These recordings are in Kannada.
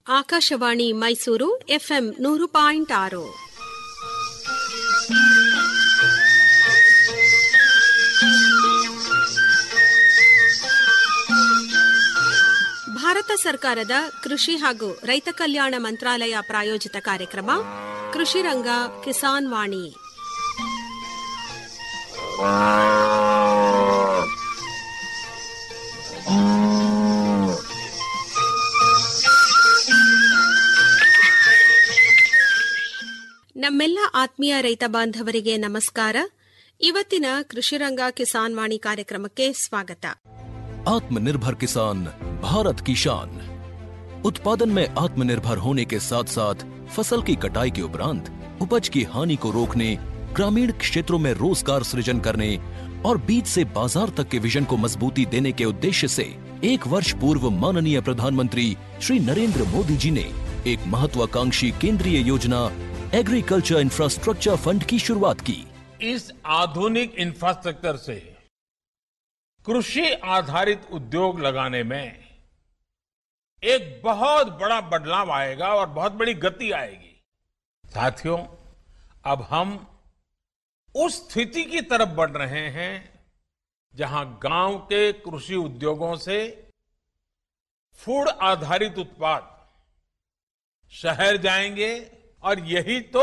ಆಕಾಶವಾಣಿ ಮೈಸೂರು ಎಫ್ಎಂ ನೂರು ಪಾಯಿಂಟ್ ಆರು ಭಾರತ ಸರ್ಕಾರದ ಕೃಷಿ ಹಾಗೂ ರೈತ ಕಲ್ಯಾಣ ಮಂತ್ರಾಲಯ ಪ್ರಾಯೋಜಿತ ಕಾರ್ಯಕ್ರಮ ಕೃಷಿ ರಂಗ ಕಿಸಾನ್ ವಾಣಿ ನಮ್ಮೆಲ್ಲ ಆತ್ಮೀಯ ರೈತ ಬಾಂಧವರಿಗೆ ನಮಸ್ಕಾರ ಇವತ್ತಿನ ಕೃಷಿರಂಗ ಕಿಸಾನ್ ವಾಣಿ ಕಾರ್ಯಕ್ರಮಕ್ಕೆ ಸ್ವಾಗತ आत्मनिर्भर किसान भारत की शान उत्पादन में आत्मनिर्भर होने के साथ साथ फसल की कटाई के उपरांत उपज की हानि को रोकने ग्रामीण क्षेत्रों में रोजगार सृजन करने और बीज से बाजार तक के विजन को मजबूती देने के उद्देश्य से एक वर्ष पूर्व माननीय प्रधानमंत्री श्री नरेंद्र मोदी जी ने एक महत्वाकांक्षी केंद्रीय योजना एग्रीकल्चर इंफ्रास्ट्रक्चर फंड की शुरुआत की इस आधुनिक इंफ्रास्ट्रक्चर से कृषि आधारित उद्योग लगाने में एक बहुत बड़ा बदलाव आएगा और बहुत बड़ी गति आएगी साथियों अब हम उस स्थिति की तरफ बढ़ रहे हैं जहां गांव के कृषि उद्योगों से फूड आधारित उत्पाद शहर जाएंगे और यही तो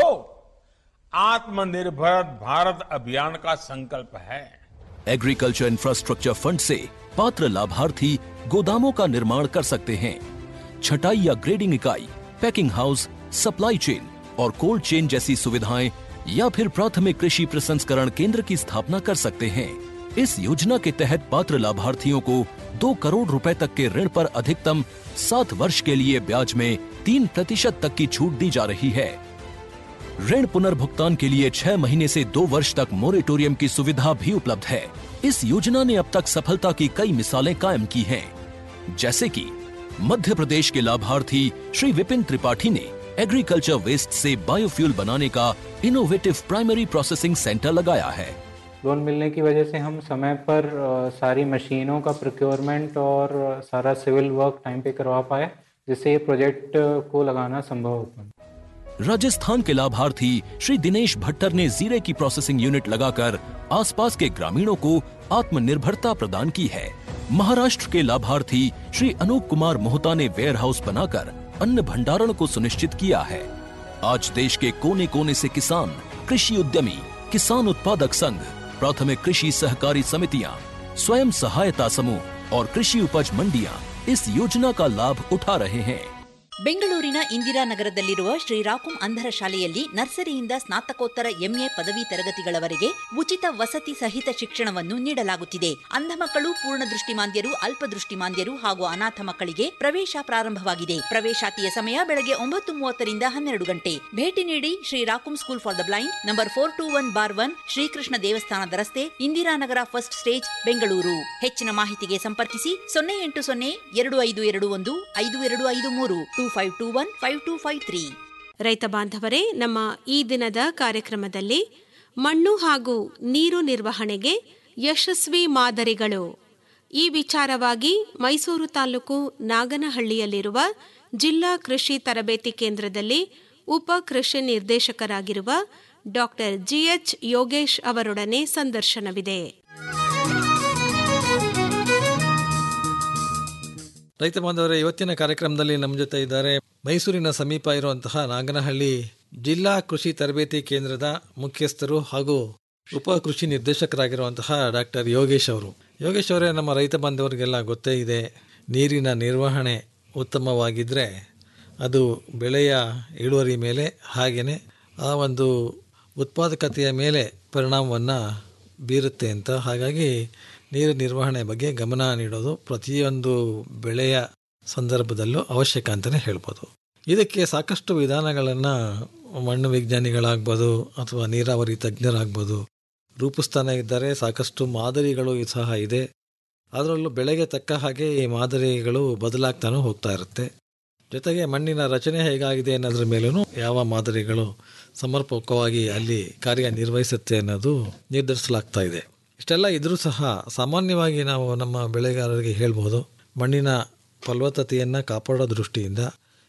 आत्मनिर्भर भारत अभियान का संकल्प है एग्रीकल्चर इंफ्रास्ट्रक्चर फंड से पात्र लाभार्थी गोदामों का निर्माण कर सकते हैं छटाई या ग्रेडिंग इकाई पैकिंग हाउस सप्लाई चेन और कोल्ड चेन जैसी सुविधाएं या फिर प्राथमिक कृषि प्रसंस्करण केंद्र की स्थापना कर सकते हैं इस योजना के तहत पात्र लाभार्थियों को दो करोड़ रुपए तक के ऋण पर अधिकतम सात वर्ष के लिए ब्याज में तीन प्रतिशत तक की छूट दी जा रही है ऋण पुनर्भुगतान के लिए छह महीने से दो वर्ष तक मोरेटोरियम की सुविधा भी उपलब्ध है इस योजना ने अब तक सफलता की कई मिसालें कायम की हैं, जैसे कि मध्य प्रदेश के लाभार्थी श्री विपिन त्रिपाठी ने एग्रीकल्चर वेस्ट से बायोफ्यूल बनाने का इनोवेटिव प्राइमरी प्रोसेसिंग सेंटर लगाया है लोन मिलने की वजह से हम समय पर अ, सारी मशीनों का प्रोक्योरमेंट और अ, सारा सिविल वर्क टाइम पे करवा पाए जिससे ये प्रोजेक्ट अ, को लगाना संभव हो पाए राजस्थान के लाभार्थी श्री दिनेश भट्टर ने जीरे की प्रोसेसिंग यूनिट लगाकर आसपास के ग्रामीणों को आत्मनिर्भरता प्रदान की है महाराष्ट्र के लाभार्थी श्री अनूप कुमार मोहता ने वेयर हाउस बनाकर अन्न भंडारण को सुनिश्चित किया है आज देश के कोने कोने से किसान कृषि उद्यमी किसान उत्पादक संघ प्राथमिक कृषि सहकारी समितियां स्वयं सहायता समूह और कृषि उपज मंडियां इस योजना का लाभ उठा रहे हैं ಬೆಂಗಳೂರಿನ ಇಂದಿರಾನಗರದಲ್ಲಿರುವ ಶ್ರೀರಾಕುಂ ಅಂಧರ ಶಾಲೆಯಲ್ಲಿ ನರ್ಸರಿಯಿಂದ ಸ್ನಾತಕೋತ್ತರ ಎಂಎ ಪದವಿ ತರಗತಿಗಳವರೆಗೆ ಉಚಿತ ವಸತಿ ಸಹಿತ ಶಿಕ್ಷಣವನ್ನು ನೀಡಲಾಗುತ್ತಿದೆ ಅಂಧ ಮಕ್ಕಳು ಪೂರ್ಣ ದೃಷ್ಟಿಮಾಂದ್ಯರು ಅಲ್ಪದೃಷ್ಟಿಮಾಂದ್ಯರು ಹಾಗೂ ಅನಾಥ ಮಕ್ಕಳಿಗೆ ಪ್ರವೇಶ ಪ್ರಾರಂಭವಾಗಿದೆ ಪ್ರವೇಶಾತಿಯ ಸಮಯ ಬೆಳಗ್ಗೆ ಒಂಬತ್ತು ಮೂವತ್ತರಿಂದ ಹನ್ನೆರಡು ಗಂಟೆ ಭೇಟಿ ನೀಡಿ ಶ್ರೀರಾಕುಂ school for the blind number four two one bar one Srikrishna ದೇವಸ್ಥಾನದ ರಸ್ತೆ ಇಂದಿರಾನಗರ ಫಸ್ಟ್ ಸ್ಟೇಜ್ ಬೆಂಗಳೂರು ಹೆಚ್ಚಿನ ಮಾಹಿತಿಗೆ ಸಂಪರ್ಕಿಸಿ ಸೊನ್ನೆ ಎಂಟು ಸೊನ್ನೆ ಎರಡು ಐದು ಎರಡು ಒಂದು ಐದು ಎರಡು ಐದು ಮೂರು two five two one five two five three ರೈತ ಬಾಂಧವರೇ ನಮ್ಮ ಈ ದಿನದ ಕಾರ್ಯಕ್ರಮದಲ್ಲಿ ಮಣ್ಣು ಹಾಗೂ ನೀರು ನಿರ್ವಹಣೆಗೆ ಯಶಸ್ವಿ ಮಾದರಿಗಳು ಈ ವಿಚಾರವಾಗಿ ಮೈಸೂರು ತಾಲೂಕು ನಾಗನಹಳ್ಳಿಯಲ್ಲಿರುವ ಜಿಲ್ಲಾ ಕೃಷಿ ತರಬೇತಿ ಕೇಂದ್ರದಲ್ಲಿ ಉಪ ಕೃಷಿ ನಿರ್ದೇಶಕರಾಗಿರುವ ಡಾಕ್ಟರ್ ಜಿಎಚ್ ಯೋಗೇಶ್ ಅವರೊಡನೆ ಸಂದರ್ಶನವಿದೆ ರೈತ ಬಾಂಧವರೇ ಇವತ್ತಿನ ಕಾರ್ಯಕ್ರಮದಲ್ಲಿ ನಮ್ಮ ಜೊತೆ ಇದ್ದಾರೆ ಮೈಸೂರಿನ ಸಮೀಪ ಇರುವಂತಹ ನಾಗನಹಳ್ಳಿ ಜಿಲ್ಲಾ ಕೃಷಿ ತರಬೇತಿ ಕೇಂದ್ರದ ಮುಖ್ಯಸ್ಥರು ಹಾಗೂ ಉಪ ಕೃಷಿ ನಿರ್ದೇಶಕರಾಗಿರುವಂತಹ ಡಾಕ್ಟರ್ ಯೋಗೇಶ್ ಅವರು ಯೋಗೇಶ್ ಅವರೇ ನಮ್ಮ ರೈತ ಬಾಂಧವರಿಗೆಲ್ಲ ಗೊತ್ತೇ ಇದೆ ನೀರಿನ ನಿರ್ವಹಣೆ ಉತ್ತಮವಾಗಿದ್ದರೆ ಅದು ಬೆಳೆಯ ಇಳುವರಿ ಮೇಲೆ ಹಾಗೆಯೇ ಆ ಒಂದು ಉತ್ಪಾದಕತೆಯ ಮೇಲೆ ಪರಿಣಾಮವನ್ನು ಬೀರುತ್ತೆ ಅಂತ ಹಾಗಾಗಿ ನೀರು ನಿರ್ವಹಣೆ ಬಗ್ಗೆ ಗಮನ ನೀಡೋದು ಪ್ರತಿಯೊಂದು ಬೆಳೆಯ ಸಂದರ್ಭದಲ್ಲೂ ಅವಶ್ಯಕ ಅಂತಲೇ ಹೇಳ್ಬೋದು ಇದಕ್ಕೆ ಸಾಕಷ್ಟು ವಿಧಾನಗಳನ್ನು ಮಣ್ಣು ವಿಜ್ಞಾನಿಗಳಾಗ್ಬೋದು ಅಥವಾ ನೀರಾವರಿ ತಜ್ಞರಾಗ್ಬೋದು ರೂಪಿಸ್ತಾನೆ ಇದ್ದಾರೆ ಸಾಕಷ್ಟು ಮಾದರಿಗಳು ಸಹ ಇದೆ ಅದರಲ್ಲೂ ಬೆಳೆಗೆ ತಕ್ಕ ಹಾಗೆ ಈ ಮಾದರಿಗಳು ಬದಲಾಗ್ತಾನೂ ಹೋಗ್ತಾ ಇರುತ್ತೆ ಜೊತೆಗೆ ಮಣ್ಣಿನ ರಚನೆ ಹೇಗಾಗಿದೆ ಅನ್ನೋದ್ರ ಮೇಲೂ ಯಾವ ಮಾದರಿಗಳು ಸಮರ್ಪಕವಾಗಿ ಅಲ್ಲಿ ಕಾರ್ಯನಿರ್ವಹಿಸುತ್ತೆ ಅನ್ನೋದು ನಿರ್ಧರಿಸಲಾಗ್ತಾ ಇದೆ ಇಷ್ಟೆಲ್ಲ ಇದ್ರೂ ಸಹ ಸಾಮಾನ್ಯವಾಗಿ ನಾವು ನಮ್ಮ ಬೆಳೆಗಾರರಿಗೆ ಹೇಳ್ಬೋದು ಮಣ್ಣಿನ ಫಲವತ್ತತೆಯನ್ನು ಕಾಪಾಡೋ ದೃಷ್ಟಿಯಿಂದ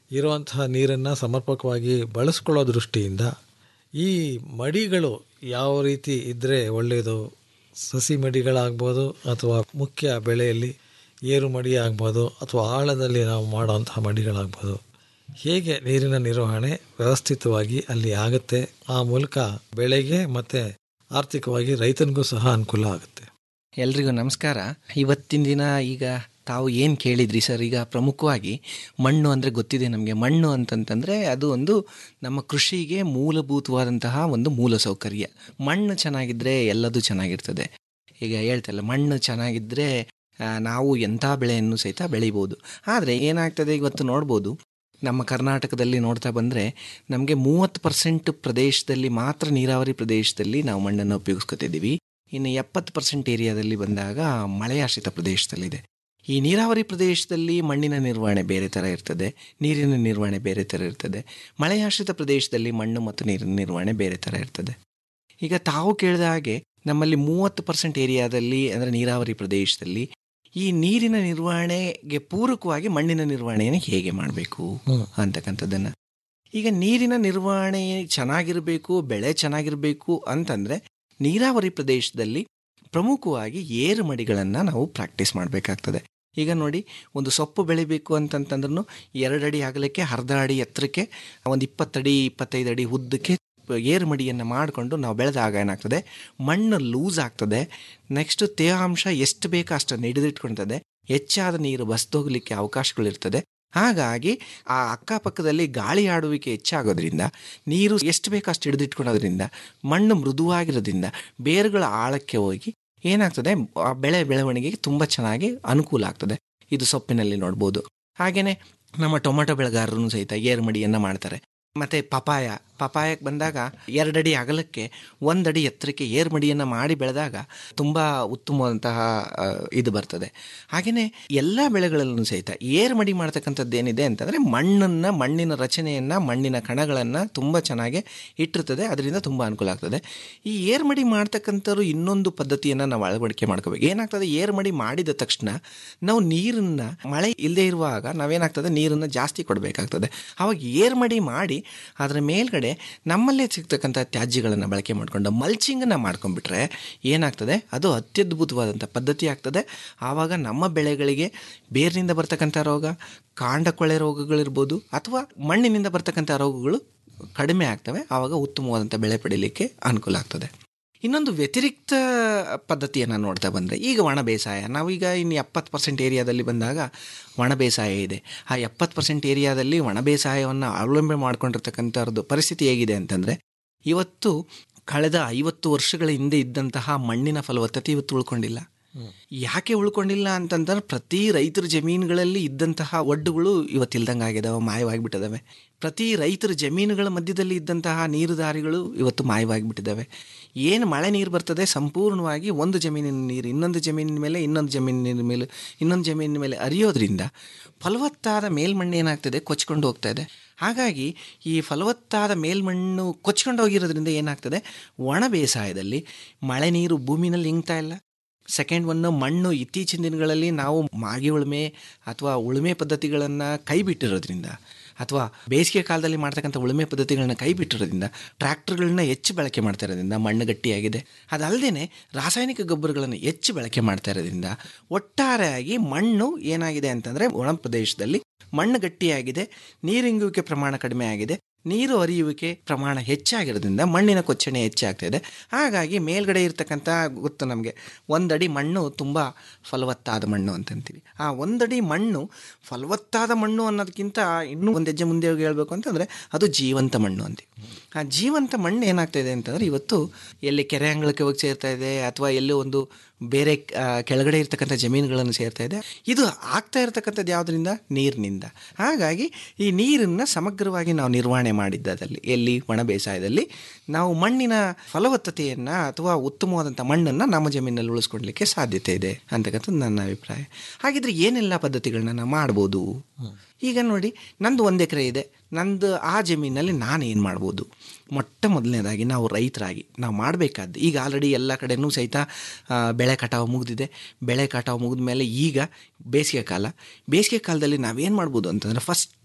ಇರುವಂತಹ ನೀರನ್ನು ಸಮರ್ಪಕವಾಗಿ ಬಳಸ್ಕೊಳ್ಳೋ ದೃಷ್ಟಿಯಿಂದ ಈ ಮಡಿಗಳು ಯಾವ ರೀತಿ ಇದ್ದರೆ ಒಳ್ಳೆಯದು ಸಸಿ ಮಡಿಗಳಾಗ್ಬೋದು ಅಥವಾ ಮುಖ್ಯ ಬೆಳೆಯಲ್ಲಿ ಏರು ಮಡಿ ಆಗ್ಬೋದು ಅಥವಾ ಆಳದಲ್ಲಿ ನಾವು ಮಾಡುವಂತಹ ಮಡಿಗಳಾಗ್ಬೋದು ಹೇಗೆ ನೀರಿನ ನಿರ್ವಹಣೆ ವ್ಯವಸ್ಥಿತವಾಗಿ ಅಲ್ಲಿ ಆಗುತ್ತೆ ಆ ಮೂಲಕ ಬೆಳೆಗೆ ಮತ್ತು ಆರ್ಥಿಕವಾಗಿ ರೈತನಿಗೂ ಸಹ ಅನುಕೂಲ ಆಗುತ್ತೆ ಎಲ್ರಿಗೂ ನಮಸ್ಕಾರ ಇವತ್ತಿನ ದಿನ ಈಗ ತಾವು ಏನು ಕೇಳಿದ್ರಿ ಸರ್ ಈಗ ಪ್ರಮುಖವಾಗಿ ಮಣ್ಣು ಅಂದರೆ ಗೊತ್ತಿದೆ ನಮಗೆ ಮಣ್ಣು ಅಂತಂತಂದರೆ ಅದು ಒಂದು ನಮ್ಮ ಕೃಷಿಗೆ ಮೂಲಭೂತವಾದಂತಹ ಒಂದು ಮೂಲ ಸೌಕರ್ಯ ಮಣ್ಣು ಚೆನ್ನಾಗಿದ್ದರೆ ಎಲ್ಲದೂ ಚೆನ್ನಾಗಿರ್ತದೆ ಈಗ ಹೇಳ್ತಲ್ಲ ಮಣ್ಣು ಚೆನ್ನಾಗಿದ್ದರೆ ಆ, ನಾವು ಎಂಥ ಬೆಳೆಯನ್ನು ಸಹಿತ ಬೆಳಿಬೋದು ಆದರೆ ಏನಾಗ್ತದೆ ಇವತ್ತು ನೋಡ್ಬೋದು ನಮ್ಮ ಕರ್ನಾಟಕದಲ್ಲಿ ನೋಡ್ತಾ ಬಂದರೆ ನಮಗೆ ಮೂವತ್ತು ಪರ್ಸೆಂಟ್ ಪ್ರದೇಶದಲ್ಲಿ ಮಾತ್ರ ನೀರಾವರಿ ಪ್ರದೇಶದಲ್ಲಿ ನಾವು ಮಣ್ಣನ್ನು ಉಪಯೋಗಿಸ್ಕೊತಿದ್ದೀವಿ ಇನ್ನು ಎಪ್ಪತ್ತು ಪರ್ಸೆಂಟ್ ಏರಿಯಾದಲ್ಲಿ ಬಂದಾಗ ಮಳೆಯಾಶ್ರಿತ ಪ್ರದೇಶದಲ್ಲಿದೆ ಈ ನೀರಾವರಿ ಪ್ರದೇಶದಲ್ಲಿ ಮಣ್ಣಿನ ನಿರ್ವಹಣೆ ಬೇರೆ ಥರ ಇರ್ತದೆ ನೀರಿನ ನಿರ್ವಹಣೆ ಬೇರೆ ಥರ ಇರ್ತದೆ ಮಳೆಯಾಶ್ರಿತ ಪ್ರದೇಶದಲ್ಲಿ ಮಣ್ಣು ಮತ್ತು ನೀರಿನ ನಿರ್ವಹಣೆ ಬೇರೆ ಥರ ಇರ್ತದೆ ಈಗ ತಾವು ಕೇಳಿದ ಹಾಗೆ ನಮ್ಮಲ್ಲಿ ಮೂವತ್ತು ಪರ್ಸೆಂಟ್ ಏರಿಯಾದಲ್ಲಿ ಅಂದರೆ ನೀರಾವರಿ ಪ್ರದೇಶದಲ್ಲಿ ಈ ನೀರಿನ ನಿರ್ವಹಣೆಗೆ ಪೂರಕವಾಗಿ ಮಣ್ಣಿನ ನಿರ್ವಹಣೆಯನ್ನು ಹೇಗೆ ಮಾಡಬೇಕು ಅಂತಕ್ಕಂಥದ್ದನ್ನು ಈಗ ನೀರಿನ ನಿರ್ವಹಣೆ ಚೆನ್ನಾಗಿರಬೇಕು ಬೆಳೆ ಚೆನ್ನಾಗಿರಬೇಕು ಅಂತಂದರೆ ನೀರಾವರಿ ಪ್ರದೇಶದಲ್ಲಿ ಪ್ರಮುಖವಾಗಿ ಏರು ಮಡಿಗಳನ್ನು ನಾವು ಪ್ರಾಕ್ಟೀಸ್ ಮಾಡಬೇಕಾಗ್ತದೆ ಈಗ ನೋಡಿ ಒಂದು ಸೊಪ್ಪು ಬೆಳಿಬೇಕು ಅಂತಂತಂದ್ರೂ ಎರಡು ಅಡಿ ಅಗಲಕ್ಕೆ ಅರ್ಧ ಅಡಿ ಎತ್ತರಕ್ಕೆ ಒಂದು ಇಪ್ಪತ್ತಡಿ ಇಪ್ಪತ್ತೈದು ಅಡಿ ಉದ್ದಕ್ಕೆ ಏರು ಮಡಿಯನ್ನು ಮಾಡಿಕೊಂಡು ನಾವು ಬೆಳೆದಾಗ ಏನಾಗ್ತದೆ ಮಣ್ಣು ಲೂಸ್ ಆಗ್ತದೆ ನೆಕ್ಸ್ಟ್ ತೇವಾಂಶ ಎಷ್ಟು ಬೇಕೋ ಅಷ್ಟನ್ನು ಹಿಡಿದಿಟ್ಕೊಳ್ತದೆ ಹೆಚ್ಚಾದ ನೀರು ಬಸ್ತೋಗ್ಲಿಕ್ಕೆ ಅವಕಾಶಗಳಿರ್ತದೆ ಹಾಗಾಗಿ ಆ ಅಕ್ಕಪಕ್ಕದಲ್ಲಿ ಗಾಳಿ ಆಡುವಿಕೆ ಹೆಚ್ಚಾಗೋದ್ರಿಂದ ನೀರು ಎಷ್ಟು ಬೇಕೋ ಅಷ್ಟು ಹಿಡಿದಿಟ್ಕೊಳ್ಳೋದ್ರಿಂದ ಮಣ್ಣು ಮೃದುವಾಗಿರೋದ್ರಿಂದ ಬೇರುಗಳ ಆಳಕ್ಕೆ ಹೋಗಿ ಏನಾಗ್ತದೆ ಆ ಬೆಳೆ ಬೆಳವಣಿಗೆಗೆ ತುಂಬ ಚೆನ್ನಾಗಿ ಅನುಕೂಲ ಆಗ್ತದೆ ಇದು ಸೊಪ್ಪಿನಲ್ಲಿ ನೋಡ್ಬೋದು ಹಾಗೆಯೇ ನಮ್ಮ ಟೊಮೆಟೊ ಬೆಳೆಗಾರರು ಸಹಿತ ಏರುಮಡಿಯನ್ನು ಮಾಡ್ತಾರೆ ಮತ್ತು ಪಪಾಯ ಪಪಾಯಕ್ಕೆ ಬಂದಾಗ ಎರಡಡಿ ಅಗಲಕ್ಕೆ ಒಂದಡಿ ಎತ್ತರಕ್ಕೆ ಏರ್ಮಡಿಯನ್ನು ಮಾಡಿ ಬೆಳೆದಾಗ ತುಂಬ ಉತ್ತಮವಾದಂತಹ ಆ, ಇದು ಬರ್ತದೆ ಹಾಗೆಯೇ ಎಲ್ಲ ಬೆಳೆಗಳಲ್ಲೂ ಸಹಿತ ಏರ್ಮಡಿ ಮಾಡ್ತಕ್ಕಂಥದ್ದು ಏನಿದೆ ಅಂತಂದರೆ ಮಣ್ಣನ್ನು ಮಣ್ಣಿನ ರಚನೆಯನ್ನು ಮಣ್ಣಿನ ಕಣಗಳನ್ನು ತುಂಬ ಚೆನ್ನಾಗಿ ಇಟ್ಟಿರ್ತದೆ ಅದರಿಂದ ತುಂಬ ಅನುಕೂಲ ಆಗ್ತದೆ ಈ ಏರ್ಮಡಿ ಮಾಡ್ತಕ್ಕಂಥವ್ರು ಇನ್ನೊಂದು ಪದ್ಧತಿಯನ್ನು ನಾವು ಅಳವಡಿಕೆ ಮಾಡ್ಕೋಬೇಕು ಏನಾಗ್ತದೆ ಏರ್ಮಡಿ ಮಾಡಿದ ತಕ್ಷಣ ನಾವು ನೀರನ್ನು ಮಳೆ ಇಲ್ಲದೆ ಇರುವಾಗ ನಾವೇನಾಗ್ತದೆ ನೀರನ್ನು ಜಾಸ್ತಿ ಕೊಡಬೇಕಾಗ್ತದೆ ಅವಾಗ ಏರ್ಮಡಿ ಮಾಡಿ ಅದರ ಮೇಲ್ಗಡೆ ನಮ್ಮಲ್ಲೇ ಸಿಗ್ತಕ್ಕಂಥ ತ್ಯಾಜ್ಯಗಳನ್ನು ಬಳಕೆ ಮಾಡಿಕೊಂಡು ಮಲ್ಚಿಂಗನ್ನು ಮಾಡ್ಕೊಂಡ್ಬಿಟ್ರೆ ಏನಾಗ್ತದೆ ಅದು ಅತ್ಯದ್ಭುತವಾದಂಥ ಪದ್ಧತಿ ಆಗ್ತದೆ ಆವಾಗ ನಮ್ಮ ಬೆಳೆಗಳಿಗೆ ಬೇರಿನಿಂದ ಬರ್ತಕ್ಕಂಥ ರೋಗ ಕಾಂಡಕೊಳೆ ರೋಗಗಳಿರ್ಬೋದು ಅಥವಾ ಮಣ್ಣಿನಿಂದ ಬರ್ತಕ್ಕಂಥ ರೋಗಗಳು ಕಡಿಮೆ ಆಗ್ತವೆ ಆವಾಗ ಉತ್ತಮವಾದಂಥ ಬೆಳೆ ಪಡೀಲಿಕ್ಕೆ ಅನುಕೂಲ ಆಗ್ತದೆ ಇನ್ನೊಂದು ವ್ಯತಿರಿಕ್ತ ಪದ್ಧತಿಯನ್ನು ನೋಡ್ತಾ ಬಂದರೆ ಈಗ ಒಣ ಬೇಸಾಯ ನಾವೀಗ ಇನ್ನು ಎಪ್ಪತ್ತು ಪರ್ಸೆಂಟ್ ಏರಿಯಾದಲ್ಲಿ ಬಂದಾಗ ಒಣ ಬೇಸಾಯ ಇದೆ ಆ ಎಪ್ಪತ್ತು ಪರ್ಸೆಂಟ್ ಏರಿಯಾದಲ್ಲಿ ಒಣ ಬೇಸಾಯವನ್ನು ಅವಲಂಬನೆ ಮಾಡ್ಕೊಂಡಿರ್ತಕ್ಕಂಥದ್ದು ಪರಿಸ್ಥಿತಿ ಹೇಗಿದೆ ಅಂತಂದರೆ ಇವತ್ತು ಕಳೆದ ಐವತ್ತು ವರ್ಷಗಳ ಹಿಂದೆ ಇದ್ದಂತಹ ಮಣ್ಣಿನ ಫಲವತ್ತತೆ ಇವತ್ತು ಉಳ್ಕೊಂಡಿಲ್ಲ ಯಾಕೆ ಉಳ್ಕೊಂಡಿಲ್ಲ ಅಂತಂದ್ರೆ ಪ್ರತಿ ರೈತರ ಜಮೀನುಗಳಲ್ಲಿ ಇದ್ದಂತಹ ಒಡ್ಡುಗಳು ಇವತ್ತಿಲ್ದಂಗೆ ಆಗಿದಾವೆ ಮಾಯವಾಗಿಬಿಟ್ಟಿದ್ದಾವೆ ಪ್ರತಿ ರೈತರ ಜಮೀನುಗಳ ಮಧ್ಯದಲ್ಲಿ ಇದ್ದಂತಹ ನೀರು ದಾರಿಗಳು ಇವತ್ತು ಮಾಯವಾಗಿಬಿಟ್ಟಿದ್ದಾವೆ ಏನು ಮಳೆ ನೀರು ಬರ್ತದೆ ಸಂಪೂರ್ಣವಾಗಿ ಒಂದು ಜಮೀನಿನ ನೀರು ಇನ್ನೊಂದು ಜಮೀನಿನ ಮೇಲೆ ಇನ್ನೊಂದು ಜಮೀನಿನ ಮೇಲೆ ಇನ್ನೊಂದು ಜಮೀನಿನ ಮೇಲೆ ಹರಿಯೋದ್ರಿಂದ ಫಲವತ್ತಾದ ಮೇಲ್ಮಣ್ಣು ಏನಾಗ್ತದೆ ಕೊಚ್ಕೊಂಡು ಹೋಗ್ತಾ ಇದೆ ಹಾಗಾಗಿ ಈ ಫಲವತ್ತಾದ ಮೇಲ್ಮಣ್ಣು ಕೊಚ್ಕೊಂಡು ಹೋಗಿರೋದ್ರಿಂದ ಏನಾಗ್ತದೆ ಒಣ ಬೇಸಾಯದಲ್ಲಿ ಮಳೆ ನೀರು ಭೂಮಿನಲ್ಲಿ ಇಂಗ್ತಾ ಇಲ್ಲ ಸೆಕೆಂಡ್ ಒನ್ನು ಮಣ್ಣು ಇತ್ತೀಚಿನ ದಿನಗಳಲ್ಲಿ ನಾವು ಮಾಗಿ ಉಳುಮೆ ಅಥವಾ ಉಳುಮೆ ಪದ್ಧತಿಗಳನ್ನು ಕೈ ಬಿಟ್ಟಿರೋದ್ರಿಂದ ಅಥವಾ ಬೇಸಿಗೆ ಕಾಲದಲ್ಲಿ ಮಾಡ್ತಕ್ಕಂಥ ಉಳುಮೆ ಪದ್ಧತಿಗಳನ್ನ ಕೈ ಬಿಟ್ಟಿರೋದ್ರಿಂದ ಟ್ರ್ಯಾಕ್ಟರ್ಗಳನ್ನ ಹೆಚ್ಚು ಬಳಕೆ ಮಾಡ್ತಾ ಇರೋದ್ರಿಂದ ಮಣ್ಣು ಗಟ್ಟಿಯಾಗಿದೆ ಅದಲ್ಲದೆ ರಾಸಾಯನಿಕ ಗೊಬ್ಬರಗಳನ್ನು ಹೆಚ್ಚು ಬಳಕೆ ಮಾಡ್ತಾ ಇರೋದ್ರಿಂದ ಒಟ್ಟಾರೆಯಾಗಿ ಮಣ್ಣು ಏನಾಗಿದೆ ಅಂತಂದರೆ ಒಣ ಪ್ರದೇಶದಲ್ಲಿ ಮಣ್ಣು ಗಟ್ಟಿಯಾಗಿದೆ ನೀರಿಂಗುವಿಕೆ ಪ್ರಮಾಣ ಕಡಿಮೆ ಆಗಿದೆ ನೀರು ಹರಿಯುವಿಕೆ ಪ್ರಮಾಣ ಹೆಚ್ಚಾಗಿರೋದ್ರಿಂದ ಮಣ್ಣಿನ ಕೊಚ್ಚಣೆ ಹೆಚ್ಚಾಗ್ತಿದೆ ಹಾಗಾಗಿ ಮೇಲ್ಗಡೆ ಇರ್ತಕ್ಕಂಥ ಗೊತ್ತು ನಮಗೆ ಒಂದಡಿ ಮಣ್ಣು ತುಂಬ ಫಲವತ್ತಾದ ಮಣ್ಣು ಅಂತಂತೀವಿ ಆ ಒಂದಡಿ ಮಣ್ಣು ಫಲವತ್ತಾದ ಮಣ್ಣು ಅನ್ನೋದಕ್ಕಿಂತ ಇನ್ನೂ ಒಂದು ಹೆಜ್ಜೆ ಮುಂದೆ ಹೋಗಿ ಹೇಳ್ಬೇಕು ಅಂತಂದರೆ ಅದು ಜೀವಂತ ಮಣ್ಣು ಅಂತೀವಿ ಆ ಜೀವಂತ ಮಣ್ಣು ಏನಾಗ್ತಾಯಿದೆ ಅಂತಂದರೆ ಇವತ್ತು ಎಲ್ಲಿ ಕೆರೆ ಅಂಗಳಕ್ಕೆ ಹೋಗಿ ಸೇರ್ತಾ ಇದೆ ಅಥವಾ ಎಲ್ಲೋ ಒಂದು ಬೇರೆ ಆ, ಕೆಳಗಡೆ ಇರ್ತಕ್ಕಂಥ ಜಮೀನುಗಳನ್ನು ಸೇರ್ತಾ ಇದೆ ಇದು ಆಗ್ತಾ ಇರತಕ್ಕಂಥದ್ದು ಯಾವುದರಿಂದ ನೀರಿನಿಂದ ಹಾಗಾಗಿ ಈ ನೀರನ್ನು ಸಮಗ್ರವಾಗಿ ನಾವು ನಿರ್ವಹಣೆ ಮಾಡಿದ್ದದಲ್ಲಿ ಎಲ್ಲಿ ಒಣ ಬೇಸಾಯದಲ್ಲಿ ನಾವು ಮಣ್ಣಿನ ಫಲವತ್ತತೆಯನ್ನು ಅಥವಾ ಉತ್ತಮವಾದಂಥ ಮಣ್ಣನ್ನು ನಮ್ಮ ಜಮೀನಲ್ಲಿ ಉಳಿಸ್ಕೊಡ್ಲಿಕ್ಕೆ ಸಾಧ್ಯತೆ ಇದೆ ಅಂತಕ್ಕಂಥದ್ದು ನನ್ನ ಅಭಿಪ್ರಾಯ ಹಾಗಿದ್ರೆ ಏನೆಲ್ಲ ಪದ್ಧತಿಗಳನ್ನ ನಾವು ಮಾಡ್ಬೋದು ಈಗ ನೋಡಿ ನಂದು ಒಂದು ಎಕರೆ ಇದೆ ನಂದು ಆ ಜಮೀನಲ್ಲಿ ನಾನು ಏನು ಮಾಡ್ಬೋದು ಮೊಟ್ಟ ಮೊದಲನೇದಾಗಿ ನಾವು ರೈತರಾಗಿ ನಾವು ಮಾಡಬೇಕಾದ್ದು ಈಗ ಆಲ್ರೆಡಿ ಎಲ್ಲ ಕಡೆನೂ ಸಹಿತ ಆ, ಬೆಳೆ ಕಟಾವು ಮುಗಿದಿದೆ ಬೆಳೆ ಕಟಾವು ಮುಗಿದ ಮೇಲೆ ಈಗ ಬೇಸಿಗೆ ಕಾಲ ಬೇಸಿಗೆ ಕಾಲದಲ್ಲಿ ನಾವೇನು ಮಾಡ್ಬೋದು ಅಂತಂದರೆ ಫಸ್ಟ್